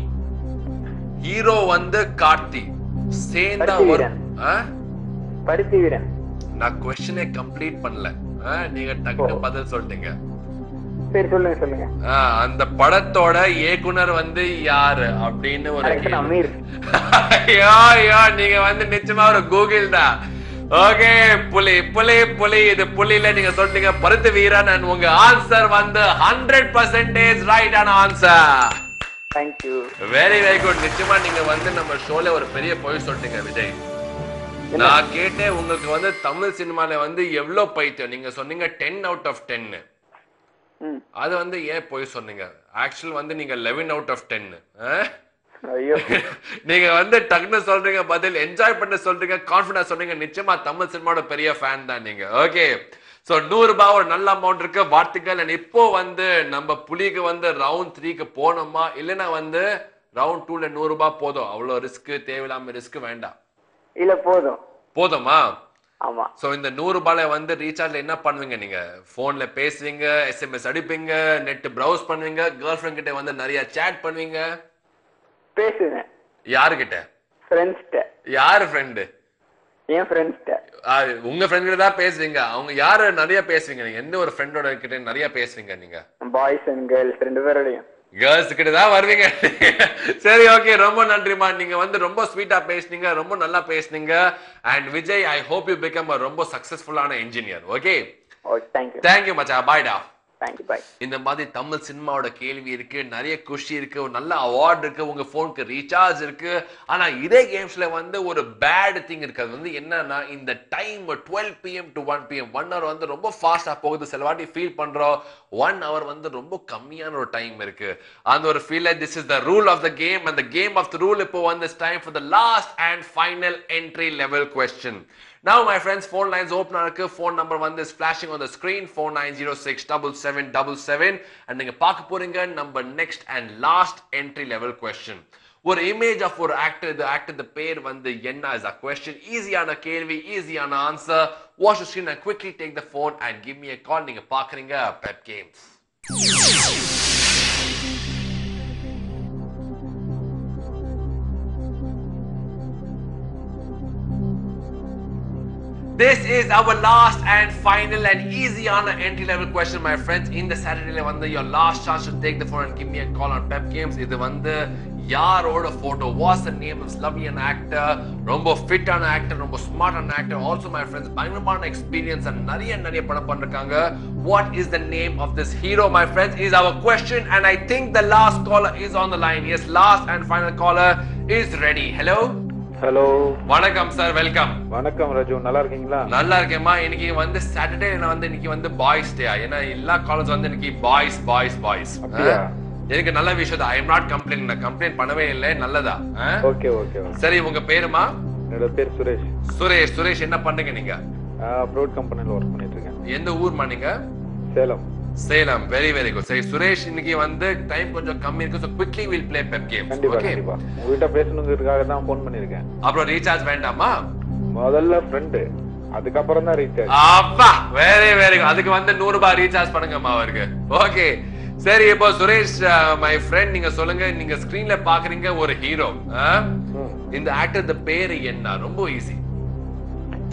ஹீரோ வந்து கார்த்தி சேர்ந்தா ஒரு பருத்தி ஆ? பருத்தி வீரன் நான் கொஸ்டினே கம்ப்ளீட் பண்ணல ஆ, நீங்க டக்கு பதில் சொல்லிட்டீங்க சரி சொல்லுங்க சொல்லுங்க ஆ, அந்த படத்தோட இயக்குனர் வந்து யாரு அப்படின்னு ஒரு Director கேள்வி. அமீர். ஐயோ ஐயோ நீங்க வந்து நிச்சயமா ஒரு கூகுள் தான் ஓகே புலி புலி புலி இது புலில நீங்க சொல்லிட்டீங்க பருத்து வீரன் and உங்க ஆன்சர் வந்து ஹண்ட்ரட் பர்சன்டேஜ் ரைட் ஆன answer thank you very very good நிச்சயமா நீங்க வந்து நம்ம ஷோல ஒரு பெரிய பொய் சொல்லிட்டீங்க விஜய் நான் கேட்டேன் உங்களுக்கு வந்து தமிழ் சினிமால வந்து எவ்வளவு பைத்தியம் நீங்க சொன்னீங்க டென் அவுட் ஆஃப் டென்னு ம் அது வந்து ஏன் போய் சொன்னீங்க ஆக்சுவல் வந்து நீங்க லெவன் அவுட் ஆஃப் டென் ஐயோ நீங்க வந்து டக்குன்னு சொல்றீங்க பதில் என்ஜாய் பண்ண சொல்றீங்க கான்பிடன்ஸ் சொல்றீங்க நிச்சயமா தமிழ் சினிமாவோட பெரிய ஃபேன் தான் நீங்க ஓகே சோ நூறு ரூபாய் ஒரு நல்ல அமௌண்ட் இருக்கு வாழ்த்துக்கள் and இப்போ வந்து நம்ம புலிக்கு வந்து ரவுண்ட் த்ரீக்கு போனோமா இல்லைன்னா வந்து ரவுண்ட் டூல நூறு ரூபாய் போதும் அவ்வளவு ரிஸ்க் தேவையில்லாம ரிஸ்க் வேண்டாம் இல்ல போதும் போதுமா ஆமா சோ இந்த நூறு ரூபாயில வந்து ரீசார்ஜ்ல என்ன பண்ணுவீங்க நீங்க போன்ல பேசுவீங்க எஸ்எம்எஸ் அடிப்பீங்க நெட் ப்ரௌஸ் பண்ணுவீங்க கேர்ள் ஃபிரெண்ட் கிட்ட வந்து நிறைய சேட் பண்ணுவீங்க பேசுவேன் யாருகிட்ட ஃப்ரெண்ட்ஸ்கிட்ட யாரு ஃப்ரெண்டு என் ஃப்ரெண்ட்ஸ்கிட்ட உங்க ஃப்ரெண்ட் கிட்ட தான் பேசுவீங்க அவங்க யாரு நிறைய பேசுவீங்க நீங்க எந்த ஒரு ஃப்ரெண்டோட கிட்ட நிறைய பேசுவீங்க நீங்க பாய்ஸ் அண்ட் கேர்ள்ஸ் ரெண்டு பேரோடையும் கேர்ள்ஸ் கிட்ட தான் வருவீங்க சரி ஓகே ரொம்ப நன்றிமா நீங்க வந்து ரொம்ப ஸ்வீட்டா பேசுனீங்க ரொம்ப நல்லா பேசுனீங்க and Vijay I hope you become ரொம்ப சக்சஸ்ஃபுல்லான engineer okay okay thank you thank you மச்சா பாய்டா தேங்க்யூ பாய் இந்த மாதிரி தமிழ் சினிமாவோட கேள்வி இருக்கு நிறைய குஷி இருக்கு ஒரு நல்ல அவார்ட் இருக்கு உங்க போனுக்கு ரீசார்ஜ் இருக்கு ஆனா இதே கேம்ஸ்ல வந்து ஒரு பேட் திங் இருக்கு அது வந்து என்னன்னா இந்த time twelve PM to one PM one hour வந்து ரொம்ப ஃபாஸ்டா போகுது சில வாட்டி ஃபீல் பண்றோம் ஒன் ஹவர் வந்து ரொம்ப கம்மியான ஒரு டைம் இருக்கு அந்த ஒரு feel this is the rule of the game அந்த கேம் ஆஃப் த ரூல் இப்போ வந்து time for the last and final entry level question Now, my friends, phone lines open இருக்கு phone number வந்து is flashing on the screen 49067777 and நீங்க பார்க்க போறீங்க நம்ம next and last entry level question ஒரு image of ஒரு actor இது actor the பேர் வந்து என்ன is a question ஈஸியான கேள்வி ஈஸியான answer watch screen and quickly take the phone and give me a call நீங்க பார்க்கறீங்க Pep games This is our last and final and easy on entry level question, my friends. In the Saturday வந்து your last chance to take the phone and give me a call on Pep Games. இது வந்து யாரோட photo what's the name of lovely an actor ரொம்ப ஃபிட்டான actor ரொம்ப ஸ்மார்ட்டான actor also my friends பயங்கரமான experience and நிறைய நிறைய படம் பண்ணிருக்காங்க what is the name of this hero my friends is our question and I think the last caller is on the line yes last and final caller is ready hello hello வணக்கம் sir welcome வணக்கம் ரஜு நல்லா இருக்கீங்களா நல்லா இருக்கேம்மா இன்னைக்கு வந்து Saturday வந்து இன்னைக்கு வந்து பாய்ஸ் டே ஏன்னா எல்லா காலேஜ் வந்து இன்னைக்கு பாய்ஸ் பாய்ஸ் பாய்ஸ் அப்படியா? எனக்கு நல்ல விஷயம் தான் ஐ எம் நாட் கம்ப்ளைண்ட் நான் கம்ப்ளைண்ட் பண்ணவே இல்லை நல்லதா ஆ? ஓகே ஓகே ஓகே சரி உங்க பேருமா என்னோட பேர் சுரேஷ் சுரேஷ் சுரேஷ் என்ன பண்றீங்க நீங்க ப்ரௌட் கம்பெனியில் ஒர்க் பண்ணிட்டு இருக்கேன் எந்த ஊர்மா நீங்க Salem Salem very very good சரி சுரேஷ் இன்னைக்கு வந்து டைம் கொஞ்சம் கம்மி இருக்கு so quickly will play Pep game கண்டிப்பா ஓகே கண்டிப்பா உங்ககிட்ட பேசணுங்கிறதுக்காக தான் ஃபோன் பண்ணிருக்கேன் அப்புறம் ரீசார்ஜ் வேண்டாமா முதல்ல ஃப்ரெண்டு அதுக்கப்புறம் தான் ரீசார்ஜ் அப்பா வெரி வெரி குட் அதுக்கு வந்து நூறு ரூபாய் ரீசார்ஜ் பண்ணுங்கம்மா அவருக்கு ஓகே சரி இப்போ சுரேஷ் மை ஃப்ரெண்ட் நீங்க சொல்லுங்க நீங்க ஸ்கிரீன்ல பாக்குறீங்க ஒரு ஹீரோ இந்த ஆக்டர் பேரு என்ன ரொம்ப ஈஸி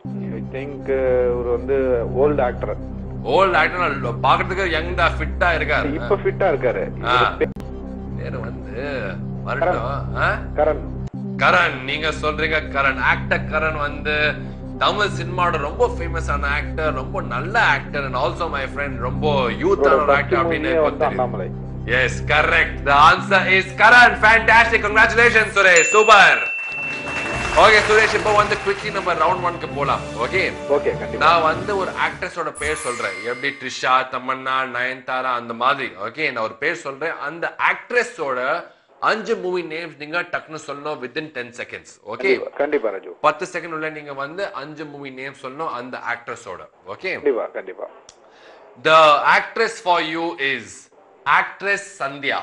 திங்க் ஒரு வந்து ஓல்டு ஆக்டர் ஓல்ட் ஆக்டர் பாக்குறதுக்கு யங்டா ஃபிட்டா இருக்காரு இப்ப ஃபிட்டா இருக்காரு ஆ. இவரு பேர் பேரு வந்து வரட்டும் ஆ? கரண் கரண் நீங்க சொல்றீங்க கரண் ஆக்டர் கரண் வந்து தமிழ் சினிமாவோட ரொம்ப ஃபேமஸான ஆக்டர் ரொம்ப நல்ல actor and also my friend ரொம்ப யூத்தான ஒரு ஆக்டர் அப்படின்னு movie-யே எனக்கு வந்து தெரியும் Annamalai Yes, correct. The answer is Karan. Fantastic. Congratulations, Suresh. Super. Okay Suresh இப்போ வந்து குவிக்லி நம்ம ரவுண்ட் ஒன்க்கு போலாம் ஓகே ஓகே கண்டிப்பா நான் வந்து ஒரு ஆக்ட்ரஸோட பேர் சொல்றேன் எப்படி ட்ரிஷா தமன்னா நயன்தாரா அந்த மாதிரி ஓகே நான் ஒரு பேர் சொல்றேன் அந்த ஆக்ட்ரஸோட அஞ்சு மூவி நேம்ஸ் நீங்க டக்குன்னு சொல்லணும் வித்தின் டென் செகண்ட்ஸ் ஓகே கண்டிப்பா, கண்டிப்பா ராஜு பத்து செகண்ட் உள்ள நீங்க வந்து அஞ்சு மூவி நேம் சொல்லணும் அந்த ஆக்ட்ரஸோட ஓகே கண்டிப்பா கண்டிப்பா The actress for you is actress Sandhya.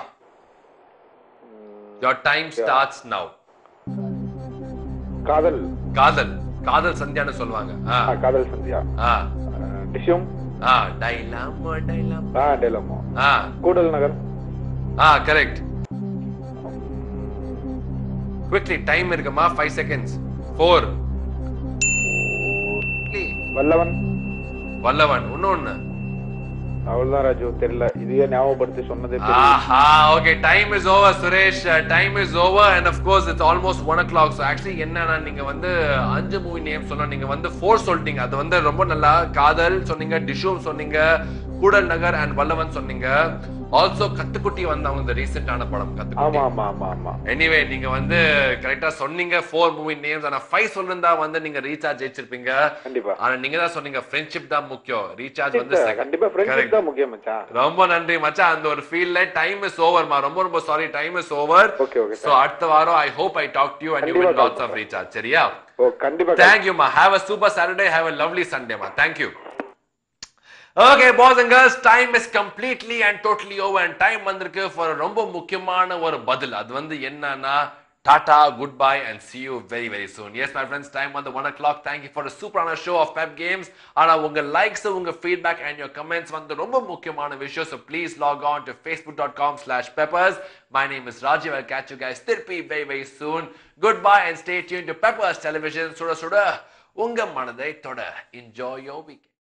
Your time starts now. காதல் காதல் காதல் சந்தியான்னு சொல்லுவாங்க ஆ ஆ, காதல் சந்தியா ஆ டிஷ்யூம் ஆ டைலாம் டைலாம் ஆ டேலமோ ஆ கூடல் நகர் ஆ கரெக்ட் குவிக்லி டைம் இருக்குமா five seconds four Vallavan Vallavan இன்னொன்னு அவ்வளவுதான் ராஜு தெரியல இதையே ஞாபகப்படுத்தி சொன்னதே பெரிய ஆஹா okay time is over Suresh time is over and of course it's almost one o'clock so actually என்னன்னா நீங்க வந்து அஞ்சு மூவி நேம் சொன்னா நீங்க வந்து ஃபோர் சொல்லிட்டீங்க அது வந்து ரொம்ப நல்லா காதல் சொன்னீங்க டிஷூம் சொன்னீங்க கூடல் நகர் அண்ட் வல்லவன் சொன்னீங்க ஆல்சோ கத்துக்குட்டி வந்தவங்க இந்த ரீசெண்டான படம் ஆமா கத்துக்குட்டி ஆமா ஆமா ஆமா எனிவே நீங்க வந்து கரெக்டா சொன்னீங்க ஃபோர் மூவி நேம்ஸ் ஆனா ஃபைவ் சொல்லிருந்தா வந்து நீங்க ரீசார்ஜ் ஜெயிச்சிருப்பீங்க கண்டிப்பா ஆனா நீங்க தான் சொன்னீங்க ஃப்ரெண்ட்ஷிப் தான் முக்கியம் ரீசார்ஜ் வந்து second. கண்டிப்பா Correct. ஃப்ரெண்ட்ஷிப் தான் முக்கியம் மச்சான் ரொம்ப நன்றி மச்சான் அந்த ஒரு ஃபீல்ல டைம் இஸ் ஓவர்மா ரொம்ப ரொம்ப sorry time is over Okay, okay, so அடுத்த வாரம் I hope I talk to you and you கண்டிப்பா will lots call of recharge சரியா ஓ கண்டிப்பா தேங்க் யூ மா have a super Saturday have a lovely Sunday மா thank you okay boys and girls time is completely and totally over and time வந்திருக்கு for ரொம்ப முக்கியமான ஒரு பதில் அது வந்து என்னன்னா tata good bye and see you very very soon yes my friends time வந்து one o'clock thank you for சூப்பரான ஷோ ஆஃப் பெப் கேம்ஸ் ஆனா உங்க லைக்ஸ் உங்க ஃபீட்பேக் அண்ட் யோர் கமெண்ட்ஸ் வந்து ரொம்ப முக்கியமான விஷயம் so please log on to facebook.com slash peppers my name is Rajiv I'll catch you guys திருப்பி very very soon goodbye and stay tuned to peppers television சுட சுட உங்க மனதை தொட enjoy your weekend